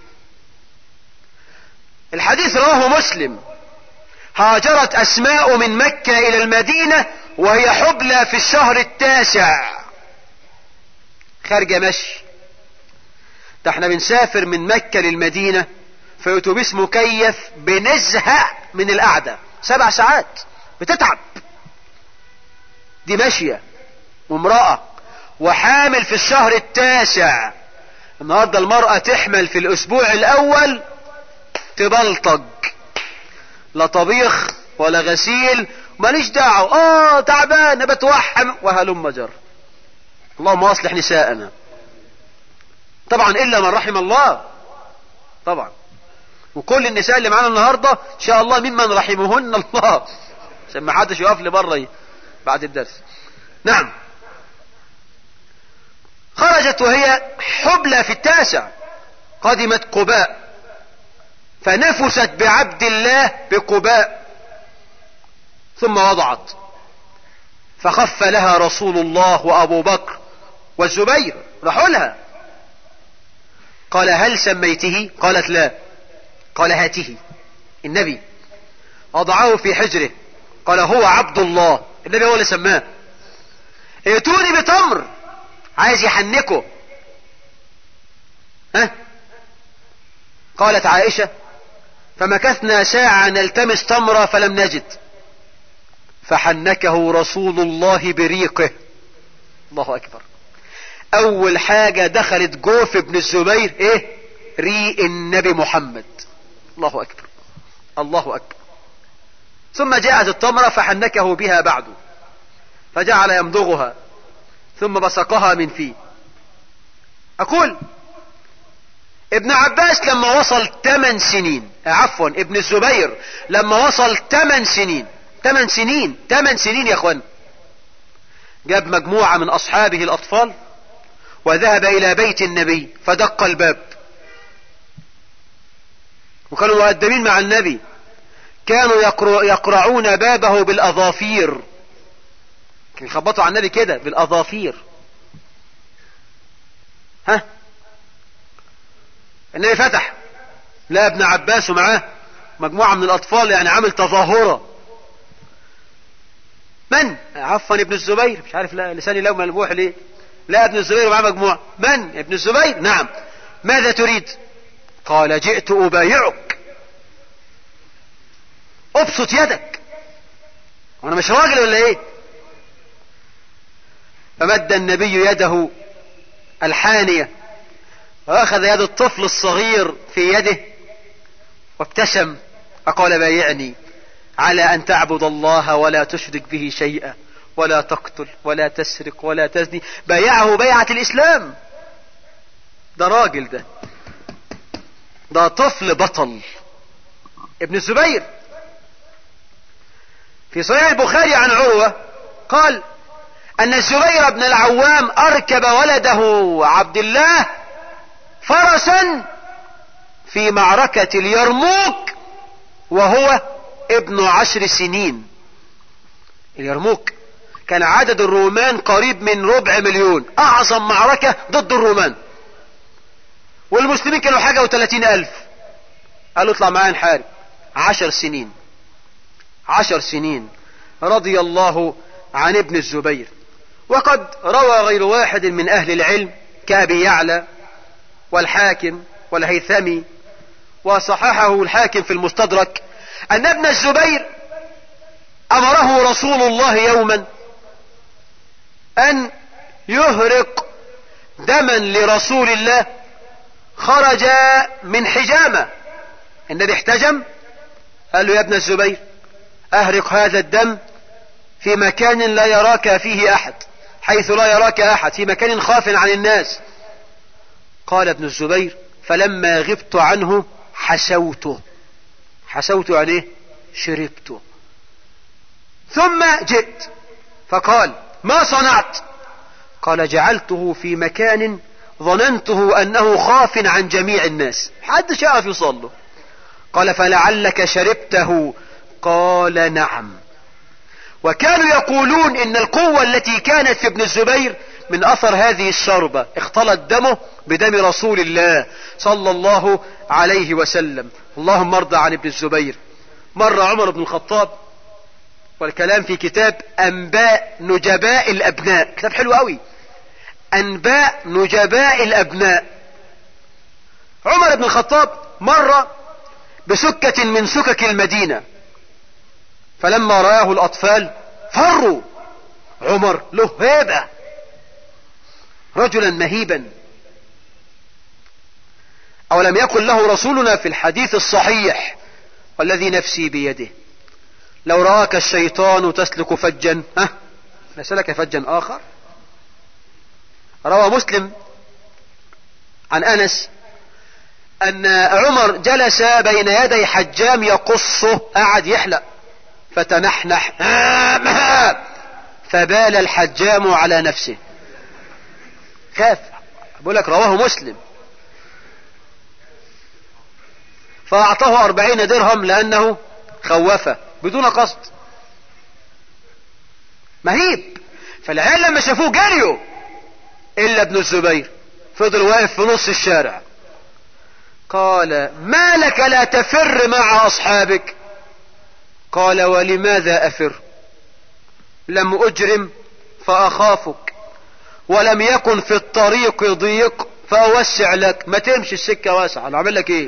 الحديث رواه مسلم هاجرت اسماء من مكة الى المدينة وهي حبلى في الشهر التاسع خارجة مشي ده احنا بنسافر من مكة للمدينة في اتوبيس مكيف بنزهق من القعدة سبع ساعات بتتعب دي ماشية وامرأة وحامل في الشهر التاسع النهاردة المرأة تحمل في الاسبوع الاول تبلطج لا طبيخ ولا غسيل ماليش دعوة اه تعبان بتوحم وهلم جر اللهم اصلح نساءنا طبعا الا من رحم الله طبعا وكل النساء اللي معانا النهارده ان شاء الله ممن رحمهن الله عشان ما حدش يقف لي بره بعد الدرس نعم خرجت وهي حبلى في التاسع قدمت قباء فنفست بعبد الله بقباء ثم وضعت فخف لها رسول الله وابو بكر والزبير راحوا لها قال هل سميته قالت لا قال هاته النبي وضعه في حجره قال هو عبد الله النبي هو اللي سماه ائتوني بتمر عايز يحنكه ها قالت عائشة فمكثنا ساعة نلتمس تمرة فلم نجد فحنكه رسول الله بريقه الله اكبر اول حاجة دخلت جوف ابن الزبير ايه ريق النبي محمد الله اكبر الله اكبر ثم جاءت التمرة فحنكه بها بعد فجعل يمضغها ثم بصقها من فيه اقول ابن عباس لما وصل 8 سنين عفوا ابن الزبير لما وصل 8 سنين 8 سنين 8 سنين يا اخوان جاب مجموعة من اصحابه الاطفال وذهب الى بيت النبي فدق الباب وكانوا مؤدبين مع النبي كانوا يقرعون بابه بالاظافير كانوا يخبطوا على النبي كده بالاظافير ها النبي فتح لا ابن عباس ومعاه مجموعة من الاطفال يعني عامل تظاهرة من عفوا ابن الزبير مش عارف لا لساني لو ملبوح ليه لا ابن الزبير ومعاه مجموعة من ابن الزبير نعم ماذا تريد قال جئت ابايعك ابسط يدك وانا مش راجل ولا ايه فمد النبي يده الحانية واخذ يد الطفل الصغير في يده وابتسم فقال بايعني على ان تعبد الله ولا تشرك به شيئا ولا تقتل ولا تسرق ولا تزني بايعه بيعة الاسلام ده راجل ده ده طفل بطل ابن الزبير في صحيح البخاري عن عروة قال ان الزبير بن العوام اركب ولده عبد الله فرسا في معركة اليرموك وهو ابن عشر سنين اليرموك كان عدد الرومان قريب من ربع مليون اعظم معركة ضد الرومان والمسلمين كانوا حاجة وثلاثين الف قالوا اطلع معايا نحارب عشر سنين عشر سنين رضي الله عن ابن الزبير وقد روى غير واحد من اهل العلم كابي يعلى والحاكم والهيثمي وصححه الحاكم في المستدرك ان ابن الزبير امره رسول الله يوما ان يهرق دما لرسول الله خرج من حجامة النبي احتجم قال له يا ابن الزبير اهرق هذا الدم في مكان لا يراك فيه احد حيث لا يراك احد في مكان خاف عن الناس قال ابن الزبير فلما غبت عنه حسوته حسوت يعني شربته ثم جئت فقال ما صنعت قال جعلته في مكان ظننته انه خاف عن جميع الناس حدش يعرف يوصل له قال فلعلك شربته قال نعم وكانوا يقولون ان القوة التي كانت في ابن الزبير من اثر هذه الشربة اختلط دمه بدم رسول الله صلى الله عليه وسلم اللهم ارضى عن ابن الزبير مر عمر بن الخطاب والكلام في كتاب انباء نجباء الابناء كتاب حلو قوي انباء نجباء الابناء عمر بن الخطاب مر بسكة من سكك المدينة فلما رآه الاطفال فروا عمر له هيبة رجلا مهيبا اولم يكن له رسولنا في الحديث الصحيح والذي نفسي بيده لو رآك الشيطان تسلك فجا ها لسلك فجا اخر روى مسلم عن انس ان عمر جلس بين يدي حجام يقصه قعد يحلق فتنحنح فبال الحجام على نفسه خاف بقول لك رواه مسلم فأعطاه أربعين درهم لأنه خوفه بدون قصد مهيب فالعيال لما شافوه جريوا إلا ابن الزبير فضل واقف في نص الشارع قال ما لك لا تفر مع أصحابك قال ولماذا أفر لم أجرم فأخافك ولم يكن في الطريق ضيق فأوسع لك ما تمشي السكة واسعة أنا أعمل لك إيه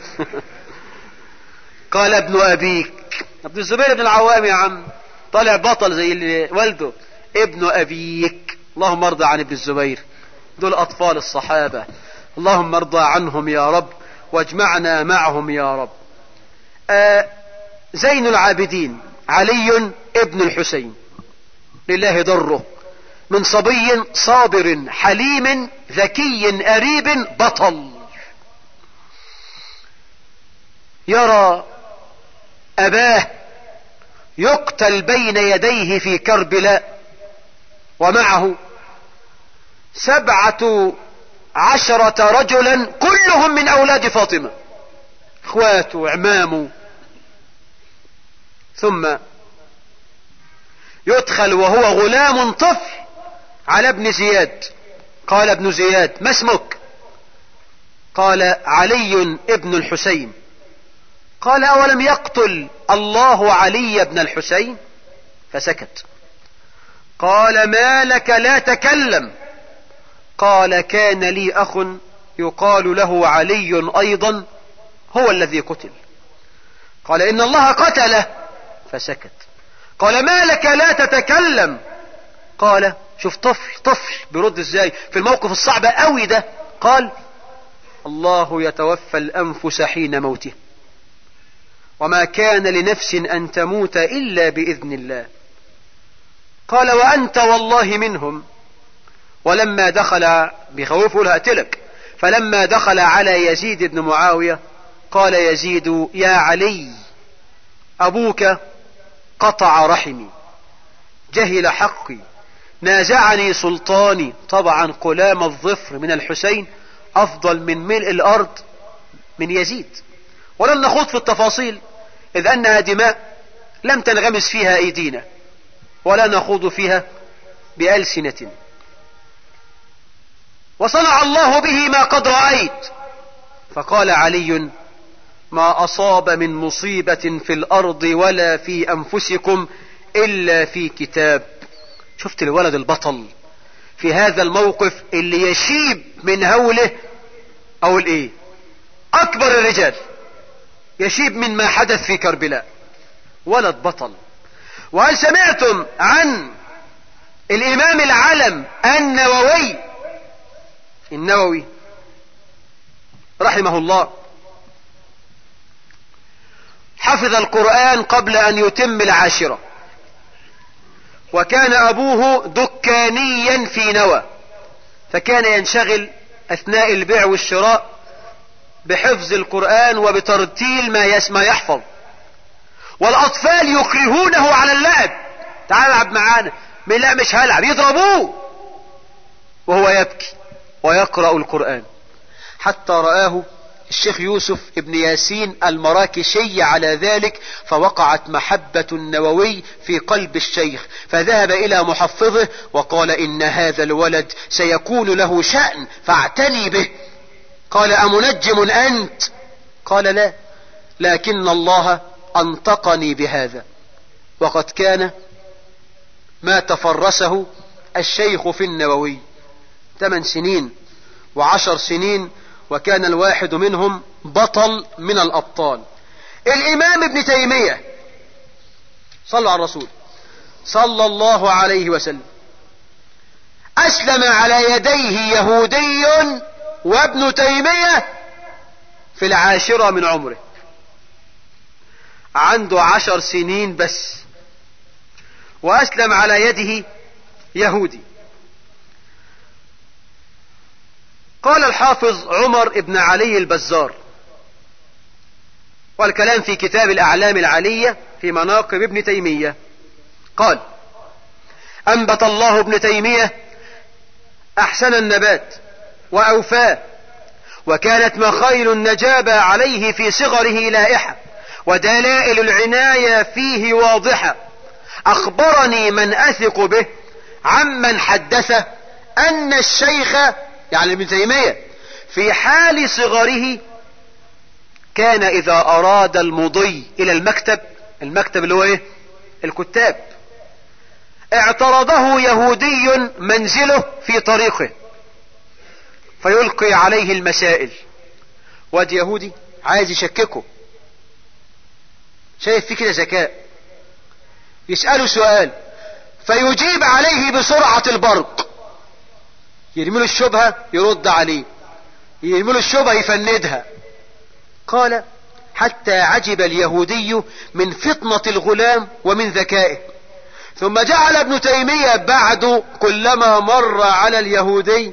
قال ابن أبيك ابن الزبير بن العوام يا عم طالع بطل زي اللي والده ابن أبيك اللهم ارضى عن ابن الزبير دول أطفال الصحابة اللهم ارضى عنهم يا رب واجمعنا معهم يا رب آه زين العابدين علي ابن الحسين لله ضره من صبي صابر حليم ذكي أريب بطل يرى أباه يقتل بين يديه في كربلاء ومعه سبعة عشرة رجلا كلهم من أولاد فاطمة اخواته عمامه ثم يدخل وهو غلام طفل على ابن زياد قال ابن زياد ما اسمك قال علي ابن الحسين قال اولم يقتل الله علي بن الحسين فسكت قال ما لك لا تكلم قال كان لي اخ يقال له علي ايضا هو الذي قتل قال ان الله قتله فسكت قال ما لك لا تتكلم قال شوف طفل طفل بيرد ازاي في الموقف الصعب قوي ده قال الله يتوفى الانفس حين موته وما كان لنفس ان تموت الا باذن الله قال وانت والله منهم ولما دخل بخوفه لأتلك فلما دخل على يزيد بن معاوية قال يزيد يا علي أبوك قطع رحمي جهل حقي نازعني سلطاني طبعا قلام الظفر من الحسين أفضل من ملء الأرض من يزيد ولن نخوض في التفاصيل إذ أنها دماء لم تنغمس فيها أيدينا ولا نخوض فيها بألسنة وصنع الله به ما قد رأيت فقال علي ما أصاب من مصيبة في الأرض ولا في أنفسكم إلا في كتاب شفت الولد البطل في هذا الموقف اللي يشيب من هوله أو الإيه أكبر الرجال يشيب من ما حدث في كربلاء ولد بطل وهل سمعتم عن الإمام العلم النووي النووي رحمه الله حفظ القرآن قبل أن يتم العاشرة وكان أبوه دكانيا في نوى فكان ينشغل أثناء البيع والشراء بحفظ القرآن وبترتيل ما يسمى يحفظ والأطفال يكرهونه على اللعب تعال العب معانا من لا مش هلعب يضربوه وهو يبكي ويقرأ القرآن حتى رآه الشيخ يوسف ابن ياسين المراكشي على ذلك فوقعت محبة النووي في قلب الشيخ فذهب إلى محفظه وقال إن هذا الولد سيكون له شأن فاعتني به قال أمنجم أنت قال لا لكن الله أنطقني بهذا وقد كان ما تفرسه الشيخ في النووي ثمان سنين وعشر سنين وكان الواحد منهم بطل من الأبطال الإمام ابن تيمية صلوا على الرسول صلى الله عليه وسلم أسلم على يديه يهودي وابن تيمية في العاشرة من عمره عنده عشر سنين بس وأسلم على يده يهودي قال الحافظ عمر ابن علي البزار والكلام في كتاب الأعلام العلية في مناقب ابن تيمية قال أنبت الله ابن تيمية أحسن النبات وأوفاه وكانت مخايل النجابة عليه في صغره لائحة ودلائل العناية فيه واضحة أخبرني من أثق به عمن حدث أن الشيخ يعني ابن تيمية في حال صغره كان إذا أراد المضي إلى المكتب المكتب اللي هو ايه الكتاب اعترضه يهودي منزله في طريقه فيلقي عليه المسائل واد يهودي عايز يشككه شايف فيه كده ذكاء يسأله سؤال فيجيب عليه بسرعة البرق يرمي له الشبهة يرد عليه يرمي له الشبهة يفندها قال حتى عجب اليهودي من فطنة الغلام ومن ذكائه ثم جعل ابن تيمية بعد كلما مر على اليهودي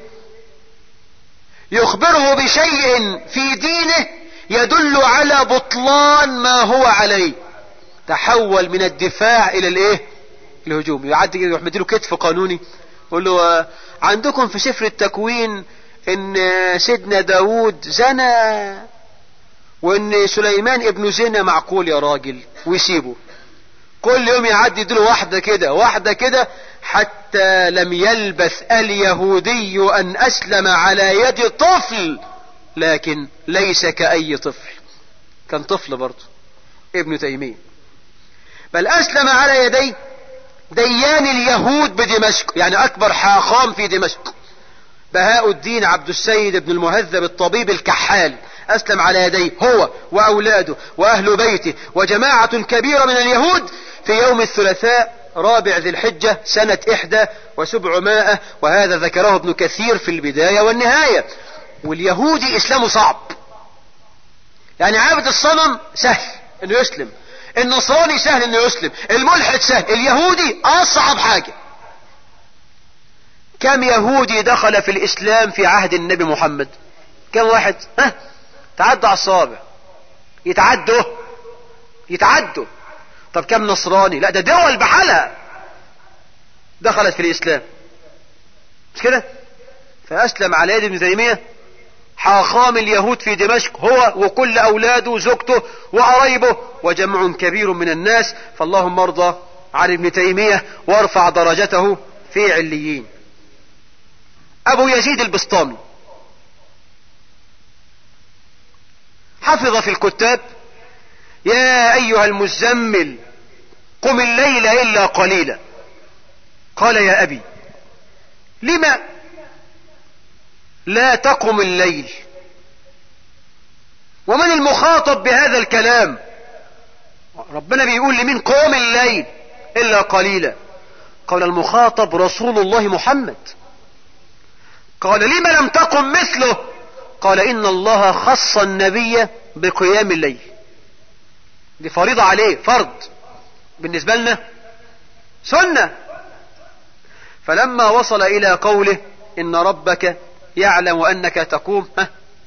يخبره بشيء في دينه يدل على بطلان ما هو عليه تحول من الدفاع الى الايه الهجوم يعدي كده يروح مديله كتف قانوني يقول له عندكم في سفر التكوين ان سيدنا داود زنى وان سليمان ابن زنا معقول يا راجل ويسيبه كل يوم يعدي يديله واحدة كده واحدة كده حتى لم يلبث اليهودي ان اسلم على يد طفل لكن ليس كأي طفل كان طفل برضه ابن تيمية بل اسلم على يدي ديان اليهود بدمشق يعني اكبر حاخام في دمشق بهاء الدين عبد السيد بن المهذب الطبيب الكحال اسلم على يديه هو واولاده واهل بيته وجماعة كبيرة من اليهود في يوم الثلاثاء رابع ذي الحجة سنة احدى وسبعمائة وهذا ذكره ابن كثير في البداية والنهاية واليهودي اسلامه صعب يعني عابد الصنم سهل انه يسلم النصراني سهل انه يسلم الملحد سهل اليهودي اصعب حاجة كم يهودي دخل في الاسلام في عهد النبي محمد كم واحد ها تعدوا على الصابع يتعدوا يتعدوا طب كم نصراني لا ده دول بحالها دخلت في الاسلام مش كده فاسلم على يد ابن تيميه حاخام اليهود في دمشق هو وكل اولاده وزوجته وقرايبه وجمع كبير من الناس فاللهم ارضى عن ابن تيميه وارفع درجته في عليين ابو يزيد البسطامي حفظ في الكتاب يا ايها المزمل قم الليل الا قليلا قال يا ابي لما لا تقم الليل ومن المخاطب بهذا الكلام ربنا بيقول لمين قوم الليل الا قليلا قال المخاطب رسول الله محمد قال لم لم تقم مثله قال ان الله خص النبي بقيام الليل دي فريضة عليه فرض بالنسبة لنا سنة فلما وصل الى قوله ان ربك يعلم انك تقوم ها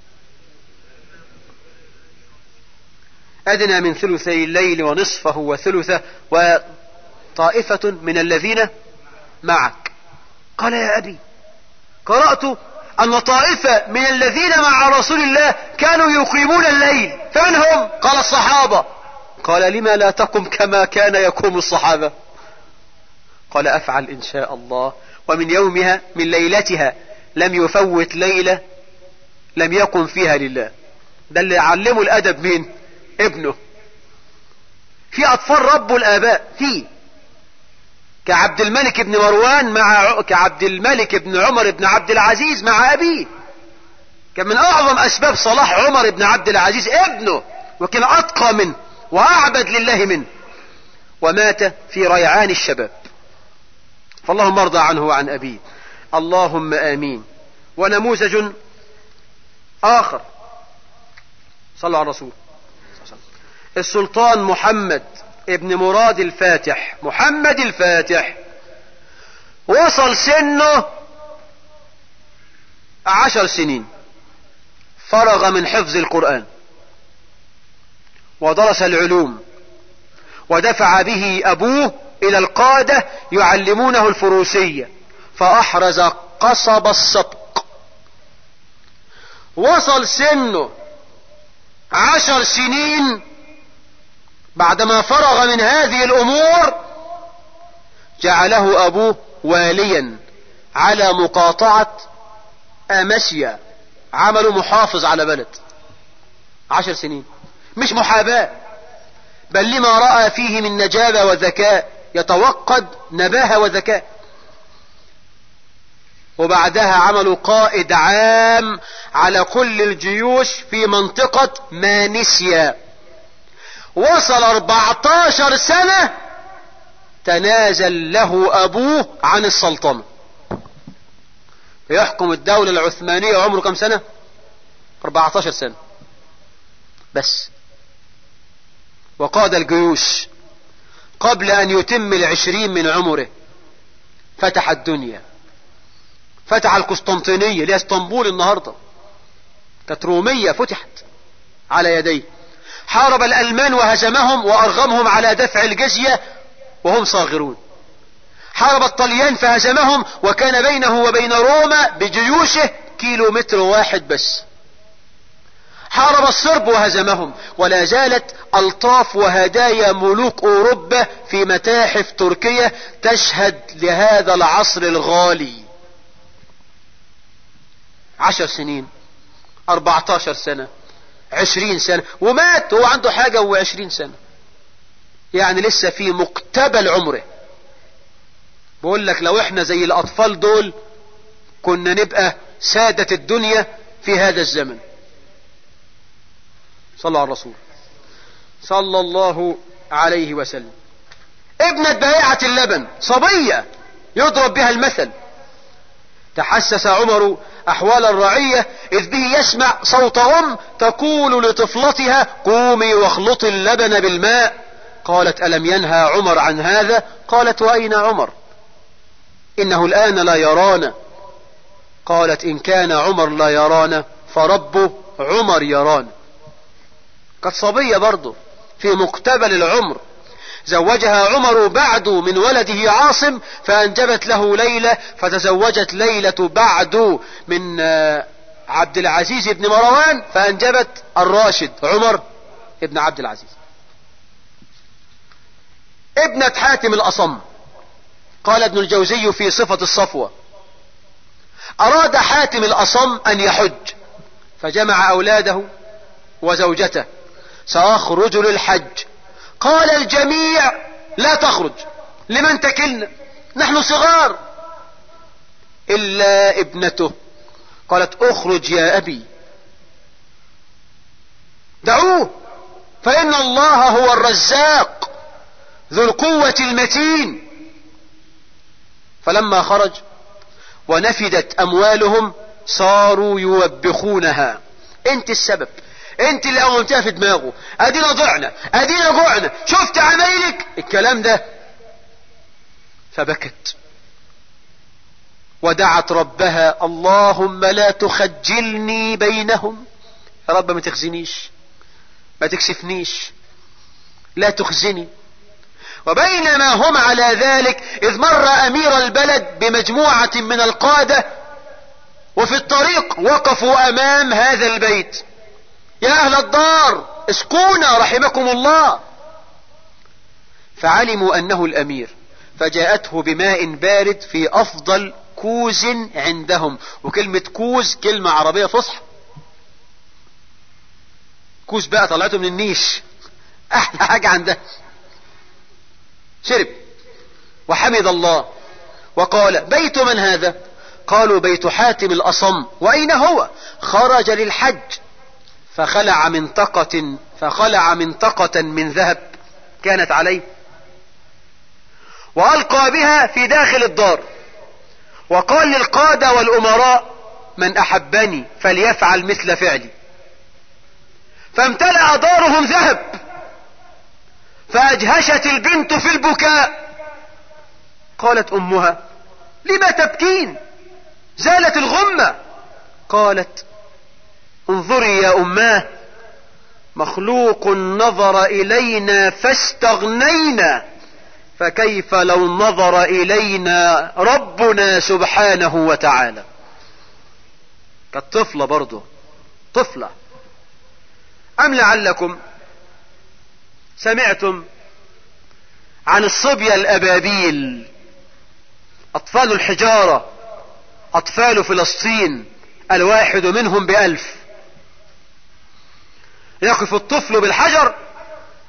ادنى من ثلثي الليل ونصفه وثلثه وطائفة من الذين معك قال يا ابي قرأت ان طائفة من الذين مع رسول الله كانوا يقيمون الليل فمن هم قال الصحابة قال لما لا تقم كما كان يقوم الصحابة قال افعل ان شاء الله ومن يومها من ليلتها لم يفوت ليلة لم يقم فيها لله ده اللي علمه الادب مين ابنه في اطفال ربوا الاباء في كعبد الملك بن مروان مع كعبد الملك بن عمر بن عبد العزيز مع ابيه كان من اعظم اسباب صلاح عمر بن عبد العزيز ابنه وكان اتقى منه واعبد لله منه ومات في ريعان الشباب فاللهم ارضى عنه وعن ابيه اللهم امين ونموذج اخر صلوا على الرسول السلطان محمد ابن مراد الفاتح محمد الفاتح وصل سنه عشر سنين فرغ من حفظ القرآن ودرس العلوم ودفع به أبوه إلى القادة يعلمونه الفروسية فأحرز قصب السبق وصل سنه عشر سنين بعدما فرغ من هذه الامور جعله ابوه واليا على مقاطعة امسيا عملوا محافظ على بلد عشر سنين مش محاباة بل لما رأى فيه من نجابة وذكاء يتوقد نباهة وذكاء وبعدها عملوا قائد عام على كل الجيوش في منطقة مانيسيا وصل 14 سنة تنازل له ابوه عن السلطنة يحكم الدولة العثمانية عمره كم سنة 14 سنة بس وقاد الجيوش قبل ان يتم العشرين من عمره فتح الدنيا فتح القسطنطينية اللي هي اسطنبول النهاردة كانت رومية فتحت على يديه حارب الألمان وهزمهم وأرغمهم على دفع الجزية وهم صاغرون حارب الطليان فهزمهم وكان بينه وبين روما بجيوشه كيلو متر واحد بس حارب الصرب وهزمهم ولا زالت الطاف وهدايا ملوك اوروبا في متاحف تركيا تشهد لهذا العصر الغالي عشر سنين اربعتاشر سنة عشرين سنة ومات هو عنده حاجة وعشرين سنة يعني لسه في مقتبل عمره بقول لك لو احنا زي الاطفال دول كنا نبقى سادة الدنيا في هذا الزمن صلى على الرسول صلى الله عليه وسلم ابنة بائعة اللبن صبية يضرب بها المثل تحسس عمر احوال الرعية اذ به يسمع صوت ام تقول لطفلتها قومي واخلطي اللبن بالماء قالت الم ينهى عمر عن هذا قالت واين عمر انه الان لا يرانا قالت ان كان عمر لا يرانا فرب عمر يرانا كانت صبية برضه في مقتبل العمر زوجها عمر بعد من ولده عاصم فأنجبت له ليلة فتزوجت ليلة بعد من عبد العزيز بن مروان فأنجبت الراشد عمر ابن عبد العزيز ابنة حاتم الأصم قال ابن الجوزي في صفة الصفوة أراد حاتم الأصم أن يحج فجمع أولاده وزوجته سأخرج للحج قال الجميع لا تخرج لمن تكلنا نحن صغار إلا ابنته قالت اخرج يا أبي دعوه فإن الله هو الرزاق ذو القوة المتين فلما خرج ونفدت أموالهم صاروا يوبخونها انت السبب انت اللي قومتها في دماغه ادينا ضعنا ادينا جوعنا شفت عمايلك الكلام ده فبكت ودعت ربها اللهم لا تخجلني بينهم يا رب ما تخزنيش ما تكسفنيش لا تخزني وبينما هم على ذلك اذ مر امير البلد بمجموعة من القادة وفي الطريق وقفوا امام هذا البيت يا اهل الدار اسكونا رحمكم الله فعلموا انه الامير فجاءته بماء بارد في افضل كوز عندهم وكلمة كوز كلمة عربية فصحى كوز بقى طلعته من النيش احلى حاجة عنده شرب وحمد الله وقال بيت من هذا قالوا بيت حاتم الاصم واين هو خرج للحج فخلع منطقة فخلع منطقة من ذهب كانت عليه وألقى بها في داخل الدار وقال للقادة والأمراء من أحبني فليفعل مثل فعلي فامتلأ دارهم ذهب فأجهشت البنت في البكاء قالت أمها لما تبكين زالت الغمة قالت انظري يا اماه مخلوق نظر الينا فاستغنينا فكيف لو نظر الينا ربنا سبحانه وتعالى كانت طفلة برضه طفلة ام لعلكم سمعتم عن الصبية الابابيل اطفال الحجارة اطفال فلسطين الواحد منهم بألف يقف الطفل بالحجر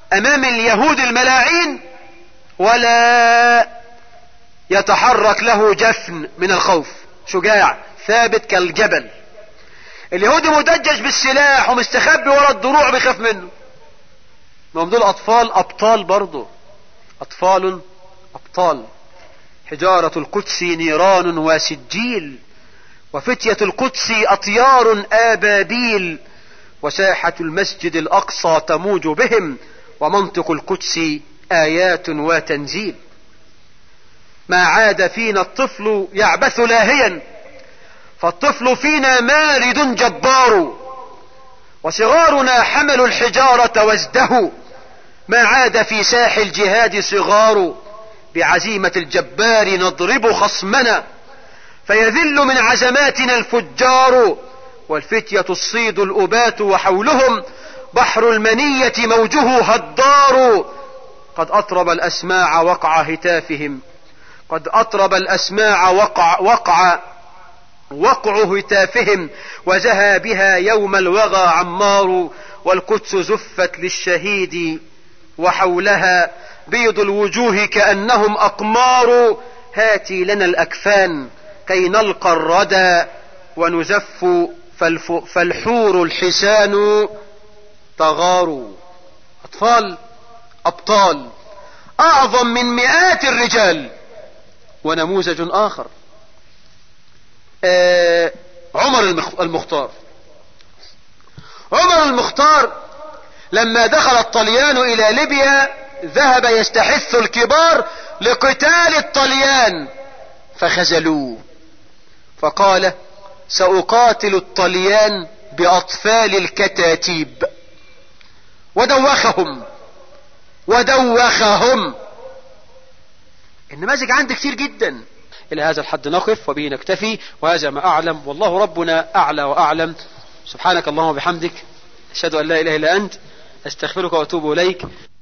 امام اليهود الملاعين ولا يتحرك له جفن من الخوف شجاع ثابت كالجبل اليهودي مدجج بالسلاح ومستخبي ورا الدروع بيخاف منه ما هم دول اطفال ابطال برضه اطفال ابطال حجارة القدس نيران وسجيل وفتية القدس اطيار ابابيل وساحة المسجد الاقصى تموج بهم ومنطق القدس ايات وتنزيل ما عاد فينا الطفل يعبث لاهيا فالطفل فينا مارد جبار وصغارنا حملوا الحجارة وازدهوا ما عاد في ساح الجهاد صغار بعزيمة الجبار نضرب خصمنا فيذل من عزماتنا الفجار والفتية الصيد الأبات وحولهم بحر المنية موجه هدار قد أطرب الأسماع وقع هتافهم قد أطرب الأسماع وقع, وقع وقع هتافهم وزهى بها يوم الوغى عمار والقدس زفت للشهيد وحولها بيض الوجوه كأنهم أقمار هاتي لنا الأكفان كي نلقى الردى ونزف فالحور الحسان تغار أطفال أبطال أعظم من مئات الرجال ونموذج آخر آه عمر المختار عمر المختار لما دخل الطليان الى ليبيا ذهب يستحث الكبار لقتال الطليان فخذلوه فقال سأقاتل الطليان بأطفال الكتاتيب ودوخهم ودوخهم النماذج عندي كتير جدا إلى هذا الحد نقف وبه نكتفي وهذا ما أعلم والله ربنا أعلى وأعلم سبحانك اللهم وبحمدك أشهد أن لا إله إلا أنت أستغفرك وأتوب إليك